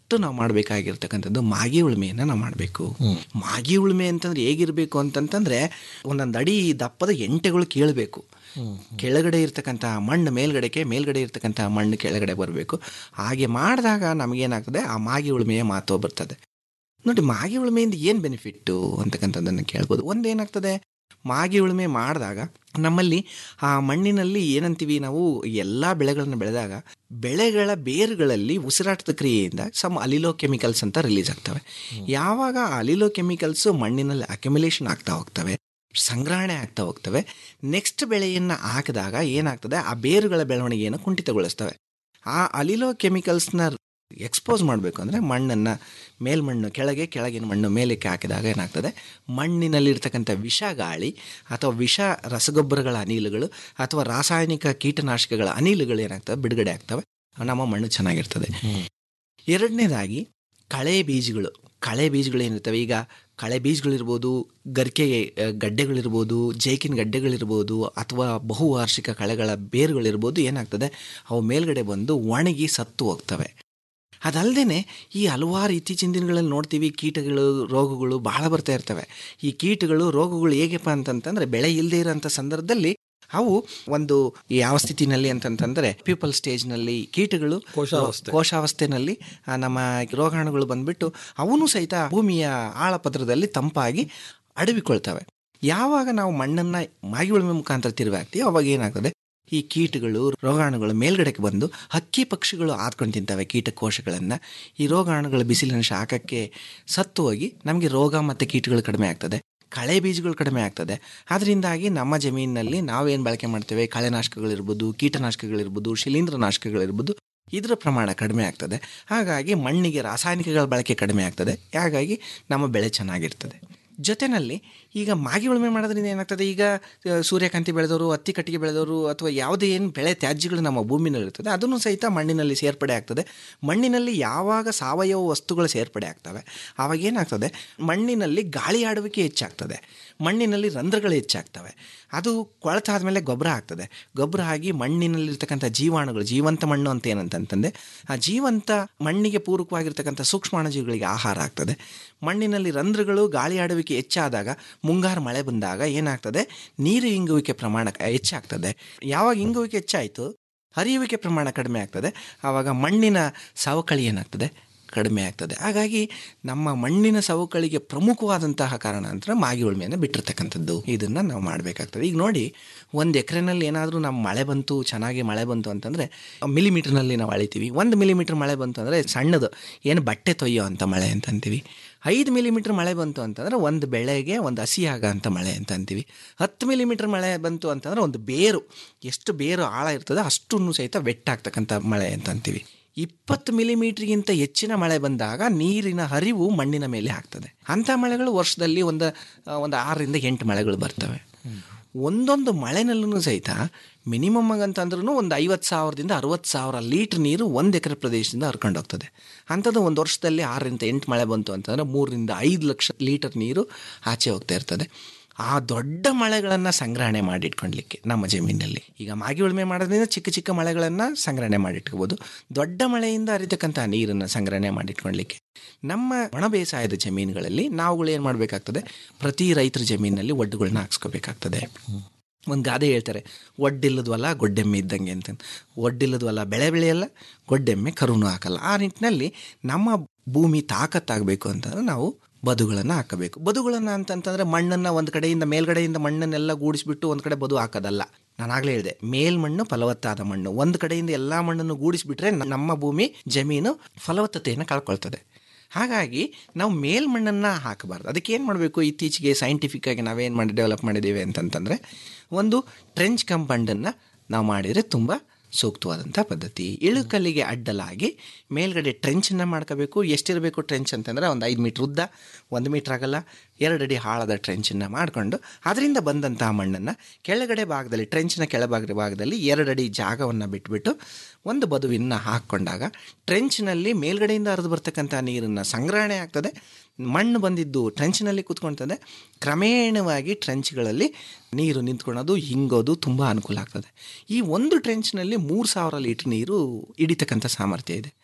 ಫಸ್ಟ್ ನಾವು ಮಾಡಬೇಕಾಗಿರ್ತಕ್ಕಂಥದ್ದು ಮಾಗಿ ಉಳುಮೆಯನ್ನು ನಾವು ಮಾಡಬೇಕು ಮಾಗಿ ಉಳುಮೆ ಅಂತಂದ್ರೆ ಹೇಗಿರಬೇಕು ಅಂತಂತಂದ್ರೆ ಒಂದೊಂದು ಅಡಿ ದಪ್ಪದ ಎಂಟೆಗಳು ಕೇಳಬೇಕು ಕೆಳಗಡೆ ಇರ್ತಕ್ಕಂಥ ಮಣ್ಣು ಮೇಲ್ಗಡೆಗೆ ಮೇಲ್ಗಡೆ ಇರ್ತಕ್ಕಂಥ ಮಣ್ಣು ಕೆಳಗಡೆ ಬರಬೇಕು ಹಾಗೆ ಮಾಡಿದಾಗ ನಮಗೇನಾಗ್ತದೆ ಆ ಮಾಗಿ ಉಳುಮೆಯ ಮಹತ್ವ ಬರ್ತದೆ ನೋಡಿ ಮಾಗಿ ಉಳುಮೆಯಿಂದ ಏನು ಬೆನಿಫಿಟ್ಟು ಅಂತಕ್ಕಂಥದ್ದನ್ನು ಕೇಳ್ಬೋದು ಒಂದು ಏನಾಗ್ತದೆ ಮಾಗಿ ಉಳುಮೆ ಮಾಡಿದಾಗ ನಮ್ಮಲ್ಲಿ ಆ ಮಣ್ಣಿನಲ್ಲಿ ಏನಂತೀವಿ ನಾವು ಎಲ್ಲ ಬೆಳೆಗಳನ್ನು ಬೆಳೆದಾಗ ಬೆಳೆಗಳ ಬೇರುಗಳಲ್ಲಿ ಉಸಿರಾಟದ ಕ್ರಿಯೆಯಿಂದ ಸಮ್ ಅಲಿಲೋ ಕೆಮಿಕಲ್ಸ್ ಅಂತ ರಿಲೀಸ್ ಆಗ್ತವೆ ಯಾವಾಗ ಆ ಅಲಿಲೋ ಕೆಮಿಕಲ್ಸ್ ಮಣ್ಣಿನಲ್ಲಿ ಅಕ್ಯುಮುಲೇಷನ್ ಆಗ್ತಾ ಹೋಗ್ತವೆ ಸಂಗ್ರಹಣೆ ಆಗ್ತಾ ಹೋಗ್ತವೆ ನೆಕ್ಸ್ಟ್ ಬೆಳೆಯನ್ನು ಹಾಕಿದಾಗ ಏನಾಗ್ತದೆ ಆ ಬೇರುಗಳ ಬೆಳವಣಿಗೆಯನ್ನು ಕುಂಠಿತಗೊಳಿಸ್ತವೆ ಆ ಅಲಿಲೋ ಕೆಮಿಕಲ್ಸ್ನ ಎಕ್ಸ್ಪೋಸ್ ಮಾಡಬೇಕು ಅಂದರೆ ಮಣ್ಣನ್ನು ಮೇಲ್ಮಣ್ಣು ಕೆಳಗೆ ಕೆಳಗಿನ ಮಣ್ಣು ಮೇಲಕ್ಕೆ ಹಾಕಿದಾಗ ಏನಾಗ್ತದೆ ಮಣ್ಣಿನಲ್ಲಿರ್ತಕ್ಕಂಥ ವಿಷ ಗಾಳಿ ಅಥವಾ ವಿಷ ರಸಗೊಬ್ಬರಗಳ ಅನಿಲಗಳು ಅಥವಾ ರಾಸಾಯನಿಕ ಕೀಟನಾಶಕಗಳ ಅನಿಲಗಳು ಏನಾಗ್ತವೆ ಬಿಡುಗಡೆ ಆಗ್ತವೆ ನಮ್ಮ ಮಣ್ಣು ಚೆನ್ನಾಗಿರ್ತದೆ ಎರಡನೇದಾಗಿ ಕಳೆ ಬೀಜಗಳು ಕಳೆ ಬೀಜಗಳು ಏನಿರ್ತವೆ ಈಗ ಕಳೆ ಬೀಜಗಳಿರ್ಬೋದು ಗರಿಕೆ ಆ, ಗಡ್ಡೆಗಳಿರ್ಬೋದು ಜೈಕಿನ ಗಡ್ಡೆಗಳಿರ್ಬೋದು ಅಥವಾ ಬಹುವಾರ್ಷಿಕ ಕಳೆಗಳ ಬೇರುಗಳಿರ್ಬೋದು ಏನಾಗ್ತದೆ ಅವು ಮೇಲ್ಗಡೆ ಬಂದು ಒಣಗಿ ಸತ್ತು ಹೋಗ್ತವೆ ಅದಲ್ಲದೆ ಈ ಹಲವಾರು ಇತ್ತೀಚಿನ ದಿನಗಳಲ್ಲಿ ನೋಡ್ತೀವಿ ಕೀಟಗಳು ರೋಗಗಳು ಬಹಳ ಬರ್ತಾ ಇರ್ತವೆ ಈ ಕೀಟಗಳು ರೋಗಗಳು ಹೇಗಪ್ಪ ಅಂತಂತಂದ್ರೆ ಬೆಳೆ ಇಲ್ಲದೆ ಇರೋಂಥ ಸಂದರ್ಭದಲ್ಲಿ ಅವು ಒಂದು ಯಾವ ಸ್ಥಿತಿನಲ್ಲಿ ಅಂತಂತಂದ್ರೆ ಪೀಪಲ್ ಸ್ಟೇಜ್ನಲ್ಲಿ ಕೀಟಗಳು ಕೋಶಾವಸ್ಥೆ. ಕೋಶಾವಸ್ಥೆನಲ್ಲಿ ಆ, ನಮ್ಮ ರೋಗಾಣುಗಳು ಬಂದ್ಬಿಟ್ಟು ಅವನು ಸಹಿತ ಭೂಮಿಯ ಆಳಪತ್ರದಲ್ಲಿ ತಂಪಾಗಿ ಅಡವಿಕೊಳ್ತವೆ ಯಾವಾಗ ನಾವು ಮಣ್ಣನ್ನು ಮಾಗಿ ಉಳುಮೆ ಮುಖಾಂತರ ತಿರುವಿ ಹಾಕ್ತೀವಿ ಅವಾಗ ಏನಾಗ್ತದೆ ಈ ಕೀಟಗಳು ರೋಗಾಣುಗಳು ಮೇಲ್ಗಡೆಗೆ ಬಂದು ಹಕ್ಕಿ ಪಕ್ಷಿಗಳು ಆದ್ಕೊಂಡು ತಿಂತವೆ ಕೀಟಕೋಶಗಳನ್ನು ಈ ರೋಗಾಣುಗಳ ಬಿಸಿಲಿನ ಶಾಖಕ್ಕೆ ಸತ್ತು ಹೋಗಿ ನಮಗೆ ರೋಗ ಮತ್ತು ಕೀಟಗಳು ಕಡಿಮೆ ಆಗ್ತದೆ ಕಳೆ ಬೀಜಗಳು ಕಡಿಮೆ ಆಗ್ತದೆ ಅದರಿಂದಾಗಿ ನಮ್ಮ ಜಮೀನಿನಲ್ಲಿ ನಾವೇನು ಬಳಕೆ ಮಾಡ್ತೇವೆ ಕಳೆನಾಶಕಗಳಿರ್ಬೋದು ಕೀಟನಾಶಕಗಳಿರ್ಬೋದು ಶಿಲೀಂಧ್ರನಾಶಕಗಳಿರ್ಬೋದು ಇದರ ಪ್ರಮಾಣ ಕಡಿಮೆ ಆಗ್ತದೆ ಹಾಗಾಗಿ ಮಣ್ಣಿಗೆ ರಾಸಾಯನಿಕಗಳ ಬಳಕೆ ಕಡಿಮೆ ಆಗ್ತದೆ ಹಾಗಾಗಿ ನಮ್ಮ ಬೆಳೆ ಚೆನ್ನಾಗಿರ್ತದೆ ಜೊತೆಯಲ್ಲಿ ಈಗ ಮಾಗಿ ಉಳುಮೆ ಮಾಡೋದ್ರಿಂದ ಏನಾಗ್ತದೆ ಈಗ ಆ, ಸೂರ್ಯಕಾಂತಿ ಬೆಳೆದವರು ಹತ್ತಿ ಕಟ್ಟಿಗೆ ಬೆಳೆದವರು ಅಥವಾ ಯಾವುದೇ ಏನು ಬೆಳೆ ತ್ಯಾಜ್ಯಗಳು ನಮ್ಮ ಭೂಮಿನಲ್ಲಿ ಇರ್ತದೆ ಅದನ್ನು ಸಹಿತ ಮಣ್ಣಿನಲ್ಲಿ ಸೇರ್ಪಡೆ ಆಗ್ತದೆ ಮಣ್ಣಿನಲ್ಲಿ ಯಾವಾಗ ಸಾವಯವ ವಸ್ತುಗಳು ಸೇರ್ಪಡೆ ಆಗ್ತವೆ ಆವಾಗ ಏನಾಗ್ತದೆ ಮಣ್ಣಿನಲ್ಲಿ ಗಾಳಿ ಆಡುವಿಕೆ ಹೆಚ್ಚಾಗ್ತದೆ ಮಣ್ಣಿನಲ್ಲಿ ರಂಧ್ರಗಳು ಹೆಚ್ಚಾಗ್ತವೆ ಅದು ಕೊಳೆತಾದ ಮೇಲೆ ಗೊಬ್ಬರ ಆಗ್ತದೆ ಗೊಬ್ಬರ ಆಗಿ ಮಣ್ಣಿನಲ್ಲಿರ್ತಕ್ಕಂಥ ಜೀವಾಣುಗಳು ಜೀವಂತ ಮಣ್ಣು ಅಂತ ಏನಂತಂತಂದೆ ಆ ಜೀವಂತ ಮಣ್ಣಿಗೆ ಪೂರಕವಾಗಿರ್ತಕ್ಕಂಥ ಸೂಕ್ಷ್ಮಾಣುಜೀವಿಗಳಿಗೆ ಆಹಾರ ಆಗ್ತದೆ ಮಣ್ಣಿನಲ್ಲಿ ರಂಧ್ರಗಳು ಗಾಳಿ ಆಡುವಿಕೆ ಹೆಚ್ಚಾದಾಗ ಮುಂಗಾರು ಮಳೆ ಬಂದಾಗ ಏನಾಗ್ತದೆ ನೀರು ಇಂಗುವಿಕೆ ಪ್ರಮಾಣ ಹೆಚ್ಚಾಗ್ತದೆ ಯಾವಾಗ ಇಂಗುವಿಕೆ ಹೆಚ್ಚಾಯಿತು ಹರಿಯುವಿಕೆ ಪ್ರಮಾಣ ಕಡಿಮೆ ಆಗ್ತದೆ ಆವಾಗ ಮಣ್ಣಿನ ಸವಕಳಿ ಏನಾಗ್ತದೆ ಕಡಿಮೆ ಆಗ್ತದೆ ಹಾಗಾಗಿ ನಮ್ಮ ಮಣ್ಣಿನ ಸವಕಳಿಗೆ ಪ್ರಮುಖವಾದಂತಹ ಕಾರಣ ಅಂತ ಮಾಗಿ ಉಳುಮೆಯನ್ನು ಬಿಟ್ಟಿರ್ತಕ್ಕಂಥದ್ದು ಇದನ್ನು ನಾವು ಮಾಡಬೇಕಾಗ್ತದೆ ಈಗ ನೋಡಿ ಒಂದು ಎಕರೆನಲ್ಲಿ ಏನಾದರೂ ನಮ್ಮ ಮಳೆ ಬಂತು ಚೆನ್ನಾಗಿ ಮಳೆ ಬಂತು ಅಂತಂದರೆ ಮಿಲಿಮೀಟ್ರ್ನಲ್ಲಿ ನಾವು ಅಳಿತೀವಿ ಒಂದು ಮಿಲಿಮೀಟ್ರ್ ಮಳೆ ಬಂತು ಅಂದರೆ ಸಣ್ಣದು ಏನು ಬಟ್ಟೆ ತೊಯ್ಯೋ ಅಂಥ ಮಳೆ ಅಂತ ಅಂತೀವಿ ಐದು ಮಿಲಿಮೀಟ್ರ್ ಮಳೆ ಬಂತು ಅಂತಂದರೆ ಒಂದು ಬೆಳೆಗೆ ಒಂದು ಹಸಿಯಾಗ ಅಂತ ಮಳೆ ಅಂತ ಅಂತೀವಿ ಹತ್ತು ಮಿಲಿಮೀಟ್ರ್ ಮಳೆ ಬಂತು ಅಂತಂದರೆ ಒಂದು ಬೇರು ಎಷ್ಟು ಬೇರು ಆಳ ಇರ್ತದೆ ಅಷ್ಟನ್ನು ಸಹಿತ ವೆಟ್ಟಾಗ್ತಕ್ಕಂಥ ಮಳೆ ಅಂತ ಅಂತೀವಿ ಇಪ್ಪತ್ತು ಮಿಲಿಮೀಟ್ರಿಗಿಂತ ಹೆಚ್ಚಿನ ಮಳೆ ಬಂದಾಗ ನೀರಿನ ಹರಿವು ಮಣ್ಣಿನ ಮೇಲೆ ಆಗ್ತದೆ ಅಂಥ ಮಳೆಗಳು ವರ್ಷದಲ್ಲಿ ಒಂದು ಆ, ಒಂದು ಆರರಿಂದ ಎಂಟು ಮಳೆಗಳು ಬರ್ತವೆ ಒಂದೊಂದು ಮಳೆನಲ್ಲೂ ಸಹಿತ ಮಿನಿಮಮ್ ಅಂತಂದ್ರೂ ಒಂದು ಐವತ್ತು ಸಾವಿರದಿಂದ ಅರವತ್ತು ಸಾವಿರ ಲೀಟ್ರ್ ನೀರು ಒಂದು ಎಕರೆ ಪ್ರದೇಶದಿಂದ ಹರ್ಕೊಂಡು ಹೋಗ್ತದೆ ಅಂಥದ್ದು ಒಂದು ವರ್ಷದಲ್ಲಿ ಆರರಿಂದ ಎಂಟು ಮಳೆ ಬಂತು ಅಂತಂದರೆ ಮೂರರಿಂದ ಐದು ಲಕ್ಷ ಲೀಟರ್ ನೀರು ಆಚೆ ಹೋಗ್ತಾ ಇರ್ತದೆ ಆ ದೊಡ್ಡ ಮಳೆಗಳನ್ನು ಸಂಗ್ರಹಣೆ ಮಾಡಿಟ್ಕೊಳ್ಲಿಕ್ಕೆ ನಮ್ಮ ಜಮೀನಲ್ಲಿ ಈಗ ಮಾಗಿ ಉಳುಮೆ ಮಾಡೋದ್ರಿಂದ ಚಿಕ್ಕ ಚಿಕ್ಕ ಮಳೆಗಳನ್ನು ಸಂಗ್ರಹಣೆ ಮಾಡಿಟ್ಕೋಬೋದು ದೊಡ್ಡ ಮಳೆಯಿಂದ ಹರಿತಕ್ಕಂಥ ನೀರನ್ನು ಸಂಗ್ರಹಣೆ ಮಾಡಿಟ್ಕೊಳ್ಲಿಕ್ಕೆ ನಮ್ಮ ಒಣ ಬೇಸಾಯದ ಜಮೀನುಗಳಲ್ಲಿ ನಾವುಗಳು ಏನು ಮಾಡಬೇಕಾಗ್ತದೆ ಪ್ರತಿ ರೈತರ ಜಮೀನಿನಲ್ಲಿ ಒಡ್ಡುಗಳನ್ನ ಹಾಕ್ಸ್ಕೋಬೇಕಾಗ್ತದೆ ಒಂದು ಗಾದೆ ಹೇಳ್ತಾರೆ ಒಡ್ಡಿಲ್ಲದ್ವಲ್ಲ ಗೊಡ್ಡೆಮ್ಮೆ ಇದ್ದಂಗೆ ಅಂತ ಒಡ್ಡಿಲ್ಲದ್ವಲ್ಲ ಬೆಳೆ ಬೆಳೆಯಲ್ಲ ಗೊಡ್ಡೆಮ್ಮೆ ಕರುನು ಹಾಕಲ್ಲ ಆ ನಿಟ್ಟಿನಲ್ಲಿ ನಮ್ಮ ಭೂಮಿ ತಾಕತ್ತಾಗಬೇಕು ಅಂತಂದ್ರೆ ನಾವು ಬದುಗಳನ್ನು ಹಾಕಬೇಕು ಬದುಗಳನ್ನು ಅಂತಂತಂದರೆ ಮಣ್ಣನ್ನು ಒಂದು ಕಡೆಯಿಂದ ಮೇಲ್ಗಡೆಯಿಂದ ಮಣ್ಣನ್ನೆಲ್ಲ ಗೂಡಿಸ್ಬಿಟ್ಟು ಒಂದು ಕಡೆ ಬದು ಹಾಕೋದಲ್ಲ ನಾನು ಆಗಲೇ ಹೇಳಿದೆ ಮೇಲ್ಮಣ್ಣು ಫಲವತ್ತಾದ ಮಣ್ಣು ಒಂದು ಕಡೆಯಿಂದ ಎಲ್ಲ ಮಣ್ಣನ್ನು ಗೂಡಿಸ್ಬಿಟ್ರೆ ನ- ನಮ್ಮ ಭೂಮಿ ಜಮೀನು ಫಲವತ್ತತೆಯನ್ನು ಕಳ್ಕೊಳ್ತದೆ ಹಾಗಾಗಿ ನಾವು ಮೇಲ್ಮಣ್ಣನ್ನು ಹಾಕಬಾರ್ದು ಅದಕ್ಕೆ ಏನು ಮಾಡಬೇಕು ಇತ್ತೀಚೆಗೆ ಸೈಂಟಿಫಿಕ್ ಆಗಿ ನಾವೇನು ಮಾಡಿ ಡೆವಲಪ್ ಮಾಡಿದ್ದೀವಿ ಅಂತಂತಂದರೆ ಒಂದು ಟ್ರೆಂಚ್ ಕಂಪೌಂಡನ್ನು ನಾವು ಮಾಡಿದರೆ ತುಂಬ ಸೂಕ್ತವಾದಂಥ ಪದ್ಧತಿ ಇಳುಕಲ್ಲಿಗೆ ಅಡ್ಡಲಾಗಿ ಮೇಲ್ಗಡೆ ಟ್ರೆಂಚನ್ನು ಮಾಡ್ಕೋಬೇಕು ಎಷ್ಟಿರಬೇಕು ಟ್ರೆಂಚ್ ಅಂತಂದರೆ ಒಂದು ಐದು ಮೀಟ್ರ್ ಉದ್ದ ಒಂದು ಮೀಟ್ರ್ ಆಗಲ್ಲ ಎರಡು ಅಡಿ ಆಳದ ಟ್ರೆಂಚನ್ನು ಮಾಡಿಕೊಂಡು ಅದರಿಂದ ಬಂದಂತಹ ಮಣ್ಣನ್ನು ಕೆಳಗಡೆ ಭಾಗದಲ್ಲಿ ಟ್ರೆಂಚಿನ ಕೆಳಭಾಗ ಭಾಗದಲ್ಲಿ ಎರಡು ಅಡಿ ಜಾಗವನ್ನು ಬಿಟ್ಬಿಟ್ಟು ಒಂದು ಬದುವಿನ ಹಾಕ್ಕೊಂಡಾಗ ಟ್ರೆಂಚ್ನಲ್ಲಿ ಮೇಲ್ಗಡೆಯಿಂದ ಹರಿದು ಬರ್ತಕ್ಕಂಥ ನೀರನ್ನು ಸಂಗ್ರಹಣೆ ಆಗ್ತದೆ ಮಣ್ಣು ಬಂದಿದ್ದು ಟ್ರೆಂಚ್ನಲ್ಲಿ ಕೂತ್ಕೊಳ್ತದೆ ಕ್ರಮೇಣವಾಗಿ ಟ್ರೆಂಚ್ಗಳಲ್ಲಿ ನೀರು ನಿಂತ್ಕೊಳ್ಳೋದು ಹಿಂಗೋದು ತುಂಬ ಅನುಕೂಲ ಆಗ್ತದೆ ಈ ಒಂದು ಟ್ರೆಂಚ್ನಲ್ಲಿ ಮೂರು ಸಾವಿರ ಲೀಟ್ರ್ ನೀರು ಹಿಡಿತಕ್ಕಂಥ ಸಾಮರ್ಥ್ಯ ಇದೆ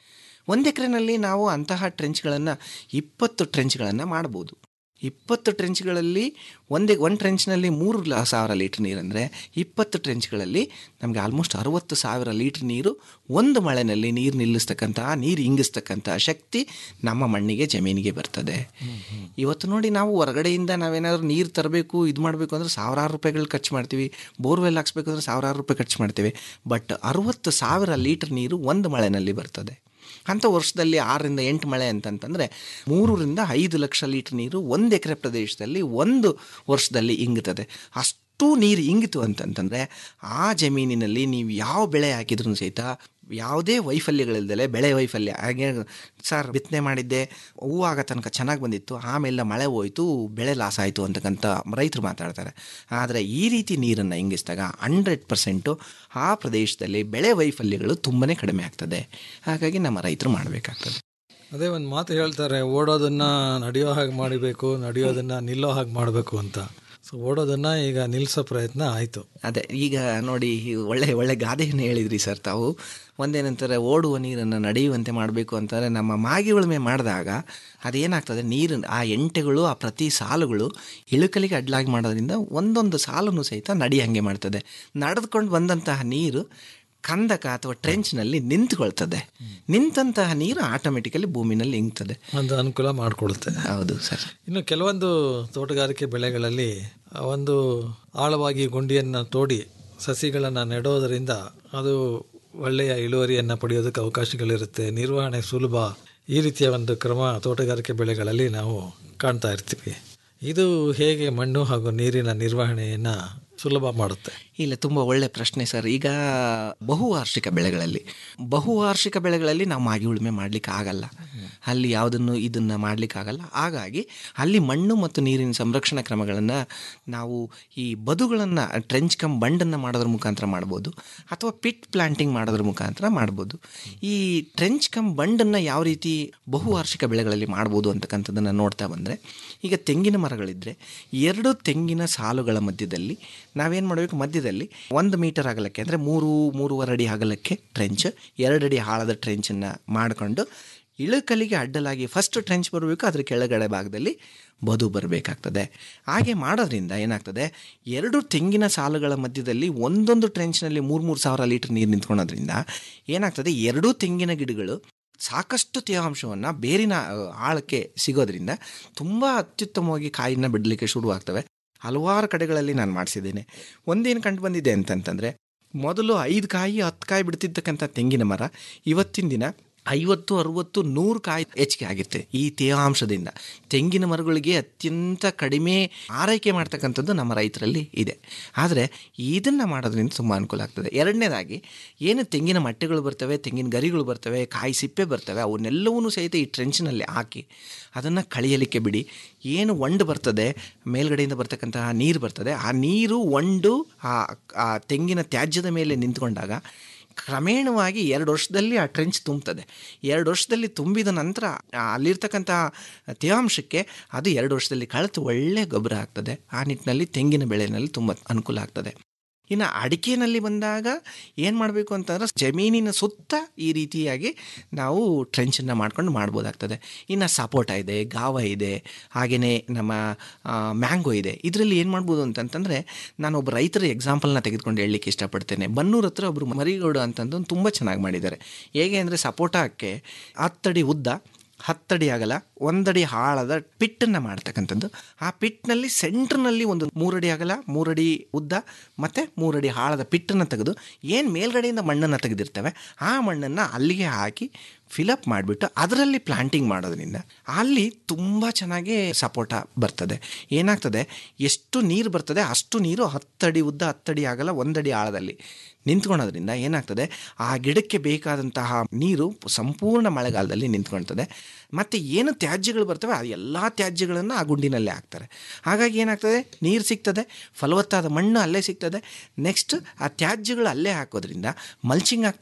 ಒಂದು ಎಕರೆನಲ್ಲಿ ನಾವು ಅಂತಹ ಟ್ರೆಂಚ್ಗಳನ್ನು ಇಪ್ಪತ್ತು ಟ್ರೆಂಚ್ಗಳನ್ನು ಮಾಡ್ಬೋದು ಇಪ್ಪತ್ತು ಟ್ರೆಂಚ್ಗಳಲ್ಲಿ ಒಂದೇ ಒಂದು ಟ್ರೆಂಚ್ನಲ್ಲಿ ಮೂರು ಲ- ಸಾವಿರ ಲೀಟ್ರ್ ನೀರು ಅಂದರೆ ಇಪ್ಪತ್ತು ಟ್ರೆಂಚ್ಗಳಲ್ಲಿ ನಮಗೆ ಆಲ್ಮೋಸ್ಟ್ ಅರುವತ್ತು ಸಾವಿರ ಲೀಟ್ರ್ ನೀರು ಒಂದು ಮಳೆನಲ್ಲಿ ನೀರು ನಿಲ್ಲಿಸ್ತಕ್ಕಂತಹ ನೀರು ಇಂಗಿಸ್ತಕ್ಕಂತಹ ಶಕ್ತಿ ನಮ್ಮ ಮಣ್ಣಿಗೆ ಜಮೀನಿಗೆ ಬರ್ತದೆ ಇವತ್ತು ನೋಡಿ ನಾವು ಹೊರಗಡೆಯಿಂದ ನಾವೇನಾದ್ರು ನೀರು ತರಬೇಕು ಇದು ಮಾಡಬೇಕು ಅಂದರೆ ಸಾವಿರಾರು ರೂಪಾಯಿಗಳು ಖರ್ಚು ಮಾಡ್ತೀವಿ ಬೋರ್ವೆಲ್ ಹಾಕ್ಸ್ಬೇಕು ಅಂದರೆ ಸಾವಿರಾರು ರೂಪಾಯಿ ಖರ್ಚು ಮಾಡ್ತೀವಿ ಬಟ್ ಅರುವತ್ತು ಸಾವಿರ ಲೀಟ್ರ್ ನೀರು ಒಂದು ಮಳೆನಲ್ಲಿ ಬರ್ತದೆ ಅಂಥ ವರ್ಷದಲ್ಲಿ ಆರರಿಂದ ಎಂಟು ಮಳೆ ಅಂತಂತಂದರೆ ಮೂರರಿಂದ ಐದು ಲಕ್ಷ ಲೀಟ್ರ್ ನೀರು ಒಂದು ಎಕರೆ ಪ್ರದೇಶದಲ್ಲಿ ಒಂದು ವರ್ಷದಲ್ಲಿ ಇಂಗುತ್ತದೆ ಅಷ್ಟು ನೀರು ಇಂಗಿತು ಅಂತಂತಂದರೆ ಆ ಜಮೀನಿನಲ್ಲಿ ನೀವು ಯಾವ ಬೆಳೆ ಹಾಕಿದ್ರೂ ಸಹಿತ ಯಾವುದೇ ವೈಫಲ್ಯಗಳಿಲ್ದಲೆ ಬೆಳೆ ವೈಫಲ್ಯ ಹಾಗೆ ಸರ್ ಬಿತ್ತನೆ ಮಾಡಿದ್ದೆ ಹೂವು ಆಗೋ ತನಕ ಚೆನ್ನಾಗಿ ಬಂದಿತ್ತು ಆಮೇಲೆ ಮಳೆ ಹೋಯ್ತು ಬೆಳೆ ಲಾಸ್ ಆಯಿತು ಅಂತಕ್ಕಂಥ ರೈತರು ಮಾತಾಡ್ತಾರೆ ಆದರೆ ಈ ರೀತಿ ನೀರನ್ನು ಇಂಗಿಸಿದಾಗ ಹಂಡ್ರೆಡ್ ಪರ್ಸೆಂಟು ಆ ಪ್ರದೇಶದಲ್ಲಿ ಬೆಳೆ ವೈಫಲ್ಯಗಳು ತುಂಬಾ ಕಡಿಮೆ ಆಗ್ತದೆ ಹಾಗಾಗಿ ನಮ್ಮ ರೈತರು ಮಾಡಬೇಕಾಗ್ತದೆ ಅದೇ ಒಂದು ಮಾತು ಹೇಳ್ತಾರೆ ಓಡೋದನ್ನ ನಡೆಯೋ ಹಾಗೆ ಮಾಡಬೇಕು ನಡೆಯೋದನ್ನ ನಿಲ್ಲೋ ಹಾಗೆ ಮಾಡಬೇಕು ಅಂತ ಸೊ ಓಡೋದನ್ನ ಈಗ ನಿಲ್ಲಿಸೋ ಪ್ರಯತ್ನ ಆಯಿತು ಅದೇ ಈಗ ನೋಡಿ ಈ ಒಳ್ಳೆ ಒಳ್ಳೆ ಗಾದೆಯನ್ನು ಹೇಳಿದ್ರಿ ಸರ್ ತಾವು ಒಂದೇನಂತಾರೆ ಓಡುವ ನೀರನ್ನು ನಡೆಯುವಂತೆ ಮಾಡಬೇಕು ಅಂತಂದರೆ ನಮ್ಮ ಮಾಗಿ ಉಳುಮೆ ಮಾಡಿದಾಗ ಅದೇನಾಗ್ತದೆ ನೀರು ಆ ಎಂಟೆಗಳು ಆ ಪ್ರತಿ ಸಾಲುಗಳು ಇಳುಕಲಿಗೆ ಅಡ್ಲಾಗಿ ಮಾಡೋದ್ರಿಂದ ಒಂದೊಂದು ಸಾಲನ್ನು ಸಹಿತ ನಡೆಯಂಗೆ ಮಾಡ್ತದೆ ನಡೆದುಕೊಂಡು ಬಂದಂತಹ ನೀರು ಕಂದಕ ಅಥವಾ ಟ್ರೆಂಚ್ನಲ್ಲಿ ನಿಂತುಕೊಳ್ತದೆ ನಿಂತಹ ನೀರು ಆಟೋಮೆಟಿಕಲಿ ಭೂಮಿನಲ್ಲಿ ಇಂಗ್ತದೆ ಒಂದು ಅನುಕೂಲ ಮಾಡಿಕೊಡುತ್ತೆ ಹೌದು ಸರ್ ಇನ್ನು ಕೆಲವೊಂದು ತೋಟಗಾರಿಕೆ ಬೆಳೆಗಳಲ್ಲಿ ಆ ಒಂದು ಆಳವಾಗಿ ಗುಂಡಿಯನ್ನು ತೋಡಿ ಸಸಿಗಳನ್ನು ನೆಡೋದರಿಂದ ಅದು ಒಳ್ಳೆಯ ಇಳುವರಿಯನ್ನು ಪಡೆಯೋದಕ್ಕೆ ಅವಕಾಶಗಳಿರುತ್ತೆ ನಿರ್ವಹಣೆ ಸುಲಭ ಈ ರೀತಿಯ ಒಂದು ಕ್ರಮ ತೋಟಗಾರಿಕೆ ಬೆಳೆಗಳಲ್ಲಿ ನಾವು ಕಾಣ್ತಾ ಇರ್ತೀವಿ ಇದು ಹೇಗೆ ಮಣ್ಣು ಹಾಗೂ ನೀರಿನ ನಿರ್ವಹಣೆಯನ್ನು ಸುಲಭ ಮಾಡುತ್ತೆ ಇಲ್ಲ ತುಂಬ ಒಳ್ಳೆ ಪ್ರಶ್ನೆ ಸರ್ ಈಗ ಬಹುವಾರ್ಷಿಕ ಬೆಳೆಗಳಲ್ಲಿ ಬಹುವಾರ್ಷಿಕ ಬೆಳೆಗಳಲ್ಲಿ ನಾವು ಮಾಗಿ ಉಳುಮೆ ಮಾಡಲಿಕ್ಕೆ ಆಗಲ್ಲ ಅಲ್ಲಿ ಯಾವುದನ್ನು ಇದನ್ನು ಮಾಡಲಿಕ್ಕೆ ಆಗಲ್ಲ ಹಾಗಾಗಿ ಅಲ್ಲಿ ಮಣ್ಣು ಮತ್ತು ನೀರಿನ ಸಂರಕ್ಷಣಾ ಕ್ರಮಗಳನ್ನು ನಾವು ಈ ಬದುಗಳನ್ನು ಟ್ರೆಂಚ್ ಕಮ್ ಬಂಡನ್ನು ಮಾಡೋದ್ರ ಮುಖಾಂತರ ಮಾಡ್ಬೋದು ಅಥವಾ ಪಿಟ್ ಪ್ಲಾಂಟಿಂಗ್ ಮಾಡೋದ್ರ ಮುಖಾಂತರ ಮಾಡ್ಬೋದು ಈ ಟ್ರೆಂಚ್ ಕಮ್ ಬಂಡನ್ನು ಯಾವ ರೀತಿ ಬಹುವಾರ್ಷಿಕ ಬೆಳೆಗಳಲ್ಲಿ ಮಾಡ್ಬೋದು ಅಂತಕ್ಕಂಥದ್ದನ್ನು ನೋಡ್ತಾ ಬಂದರೆ ಈಗ ತೆಂಗಿನ ಮರಗಳಿದ್ದರೆ ಎರಡು ತೆಂಗಿನ ಸಾಲುಗಳ ಮಧ್ಯದಲ್ಲಿ ನಾವೇನು ಮಾಡಬೇಕು ಮಧ್ಯದಲ್ಲಿ ಒಂದು ಮೀಟರ್ ಅಗಲಕ್ಕೆ ಅಂದರೆ ಮೂರು ಮೂರುವರೆ ಅಡಿ ಅಗಲಕ್ಕೆ ಟ್ರೆಂಚ್ ಎರಡು ಅಡಿ ಆಳದ ಟ್ರೆಂಚನ್ನು ಮಾಡಿಕೊಂಡು ಇಳುಕಲಿಗೆ ಅಡ್ಡಲಾಗಿ ಫಸ್ಟ್ ಟ್ರೆಂಚ್ ಬರಬೇಕು ಅದ್ರ ಕೆಳಗಡೆ ಭಾಗದಲ್ಲಿ ಬದು ಬರಬೇಕಾಗ್ತದೆ ಹಾಗೆ ಮಾಡೋದ್ರಿಂದ ಏನಾಗ್ತದೆ ಎರಡು ತೆಂಗಿನ ಸಾಲುಗಳ ಮಧ್ಯದಲ್ಲಿ ಒಂದೊಂದು ಟ್ರೆಂಚ್ನಲ್ಲಿ ಮೂರು ಮೂರು ಸಾವಿರ ಲೀಟರ್ ನೀರು ನಿಂತ್ಕೊಳೋದ್ರಿಂದ ಏನಾಗ್ತದೆ ಎರಡೂ ತೆಂಗಿನ ಗಿಡಗಳು ಸಾಕಷ್ಟು ತೇವಾಂಶವನ್ನು ಬೇರಿನ ಆ, ಆಳಕ್ಕೆ ಸಿಗೋದ್ರಿಂದ ತುಂಬ ಅತ್ಯುತ್ತಮವಾಗಿ ಕಾಯಿನ ಬಿಡಲಿಕ್ಕೆ ಶುರುವಾಗ್ತವೆ ಹಲವಾರು ಕಡೆಗಳಲ್ಲಿ ನಾನು ಮಾಡಿಸಿದ್ದೇನೆ ಒಂದೇನು ಕಂಡು ಬಂದಿದೆ ಅಂತಂತಂದರೆ ಮೊದಲು ಐದು ಕಾಯಿ ಹತ್ತು ಕಾಯಿ ಬಿಡ್ತಿದ್ದಕ್ಕಂಥ ತೆಂಗಿನ ಮರ ಇವತ್ತಿನ ದಿನ ಐವತ್ತು ಅರುವತ್ತು ನೂರು ಕಾಯಿ ಹೆಚ್ಚಿಗೆ ಆಗಿರುತ್ತೆ ಈ ತೇವಾಂಶದಿಂದ ತೆಂಗಿನ ಮರಗಳಿಗೆ ಅತ್ಯಂತ ಕಡಿಮೆ ಆರೈಕೆ ಮಾಡ್ತಕ್ಕಂಥದ್ದು ನಮ್ಮ ರೈತರಲ್ಲಿ ಇದೆ ಆದರೆ ಇದನ್ನು ಮಾಡೋದ್ರಿಂದ ತುಂಬ ಅನುಕೂಲ ಆಗ್ತದೆ ಎರಡನೇದಾಗಿ ಏನು ತೆಂಗಿನ ಮಟ್ಟೆಗಳು ಬರ್ತವೆ ತೆಂಗಿನ ಗರಿಗಳು ಬರ್ತವೆ ಕಾಯಿ ಸಿಪ್ಪೆ ಬರ್ತವೆ ಅವನ್ನೆಲ್ಲವೂ ಸಹಿತ ಈ ಟ್ರೆಂಚ್ನಲ್ಲಿ ಹಾಕಿ ಅದನ್ನು ಕಳಿಯಲಿಕ್ಕೆ ಬಿಡಿ ಏನು ಒಂಡು ಬರ್ತದೆ ಮೇಲ್ಗಡೆಯಿಂದ ಬರ್ತಕ್ಕಂತಹ ನೀರು ಬರ್ತದೆ ಆ ನೀರು ಒಂಡು ಆ ಆ ತೆಂಗಿನ ತ್ಯಾಜ್ಯದ ಮೇಲೆ ನಿಂತ್ಕೊಂಡಾಗ ಕ್ರಮೇಣವಾಗಿ ಎರಡು ವರ್ಷದಲ್ಲಿ ಆ ಟ್ರೆಂಚ್ ತುಂಬುತ್ತದೆ ಎರಡು ವರ್ಷದಲ್ಲಿ ತುಂಬಿದ ನಂತರ ಆ ಅಲ್ಲಿರ್ತಕ್ಕಂಥ ತೇವಾಂಶಕ್ಕೆ ಅದು ಎರಡು ವರ್ಷದಲ್ಲಿ ಕಳೆತು ಒಳ್ಳೆ ಗೊಬ್ಬರ ಆಗ್ತದೆ ಆ ನಿಟ್ಟಿನಲ್ಲಿ ತೆಂಗಿನ ಬೆಳೆಯಲ್ಲಿ ತುಂಬ ಅನುಕೂಲ ಆಗ್ತದೆ ಇನ್ನು ಅಡಿಕೆನಲ್ಲಿ ಬಂದಾಗ ಏನು ಮಾಡಬೇಕು ಅಂತಂದ್ರೆ ಜಮೀನಿನ ಸುತ್ತ ಈ ರೀತಿಯಾಗಿ ನಾವು ಟ್ರೆಂಚನ್ನು ಮಾಡ್ಕೊಂಡು ಮಾಡ್ಬೋದಾಗ್ತದೆ ಇನ್ನು ಸಪೋಟ ಇದೆ ಗಾವ ಇದೆ ಹಾಗೆಯೇ ನಮ್ಮ ಮ್ಯಾಂಗೋ ಇದೆ ಇದರಲ್ಲಿ ಏನು ಮಾಡ್ಬೋದು ಅಂತಂತಂದರೆ ನಾನು ಒಬ್ಬ ರೈತರ ಎಕ್ಸಾಂಪಲ್ನ ತೆಗೆದುಕೊಂಡು ಹೇಳಲಿಕ್ಕೆ ಇಷ್ಟಪಡ್ತೇನೆ ಬನ್ನೂರ ಹತ್ರ ಒಬ್ಬರು ಮರಿಗೌಡ ಅಂತಂದು ತುಂಬ ಚೆನ್ನಾಗಿ ಮಾಡಿದ್ದಾರೆ ಹೇಗೆ ಅಂದರೆ ಸಪೋಟಕ್ಕೆ ಹತ್ತಡಿ ಉದ್ದ ಹತ್ತಡಿ ಆಗಲ್ಲ ಒಂದಡಿ ಆಳದ ಪಿಟ್ಟನ್ನು ಮಾಡ್ತಕ್ಕಂಥದ್ದು ಆ ಪಿಟ್ನಲ್ಲಿ ಸೆಂಟ್ರ್ನಲ್ಲಿ ಒಂದು ಮೂರಡಿ ಆಗಲ್ಲ ಮೂರಡಿ ಉದ್ದ ಮತ್ತು ಮೂರಡಿ ಆಳದ ಪಿಟ್ಟನ್ನು ತೆಗೆದು ಏನು ಮೇಲ್ಗಡೆಯಿಂದ ಮಣ್ಣನ್ನು ತೆಗೆದಿರ್ತವೆ ಆ ಮಣ್ಣನ್ನು ಅಲ್ಲಿಗೆ ಹಾಕಿ ಫಿಲಪ್ ಮಾಡಿಬಿಟ್ಟು ಅದರಲ್ಲಿ ಪ್ಲಾಂಟಿಂಗ್ ಮಾಡೋದ್ರಿಂದ ಅಲ್ಲಿ ತುಂಬ ಚೆನ್ನಾಗಿ ಸಪೋಟ ಬರ್ತದೆ ಏನಾಗ್ತದೆ ಎಷ್ಟು ನೀರು ಬರ್ತದೆ ಅಷ್ಟು ನೀರು ಹತ್ತಡಿ ಉದ್ದ ಹತ್ತಡಿ ಆಗಲ್ಲ ಒಂದಡಿ ಆಳದಲ್ಲಿ ನಿಂತ್ಕೊಳೋದ್ರಿಂದ ಏನಾಗ್ತದೆ ಆ ಗಿಡಕ್ಕೆ ಬೇಕಾದಂತಹ ನೀರು ಸಂಪೂರ್ಣ ಮಳೆಗಾಲದಲ್ಲಿ ನಿಂತ್ಕೊಳ್ತದೆ ಮತ್ತು ಏನು ತ್ಯಾಜ್ಯಗಳು ಬರ್ತವೆ ಆ ಎಲ್ಲ ತ್ಯಾಜ್ಯಗಳನ್ನು ಆ ಗುಂಡಿನಲ್ಲೇ ಹಾಕ್ತಾರೆ ಹಾಗಾಗಿ ಏನಾಗ್ತದೆ ನೀರು ಸಿಗ್ತದೆ ಫಲವತ್ತಾದ ಮಣ್ಣು ಅಲ್ಲೇ ಸಿಗ್ತದೆ ನೆಕ್ಸ್ಟ್ ಆ ತ್ಯಾಜ್ಯಗಳು ಅಲ್ಲೇ ಹಾಕೋದ್ರಿಂದ ಮಲ್ಚಿಂಗ್ ಆಗ್ತದೆ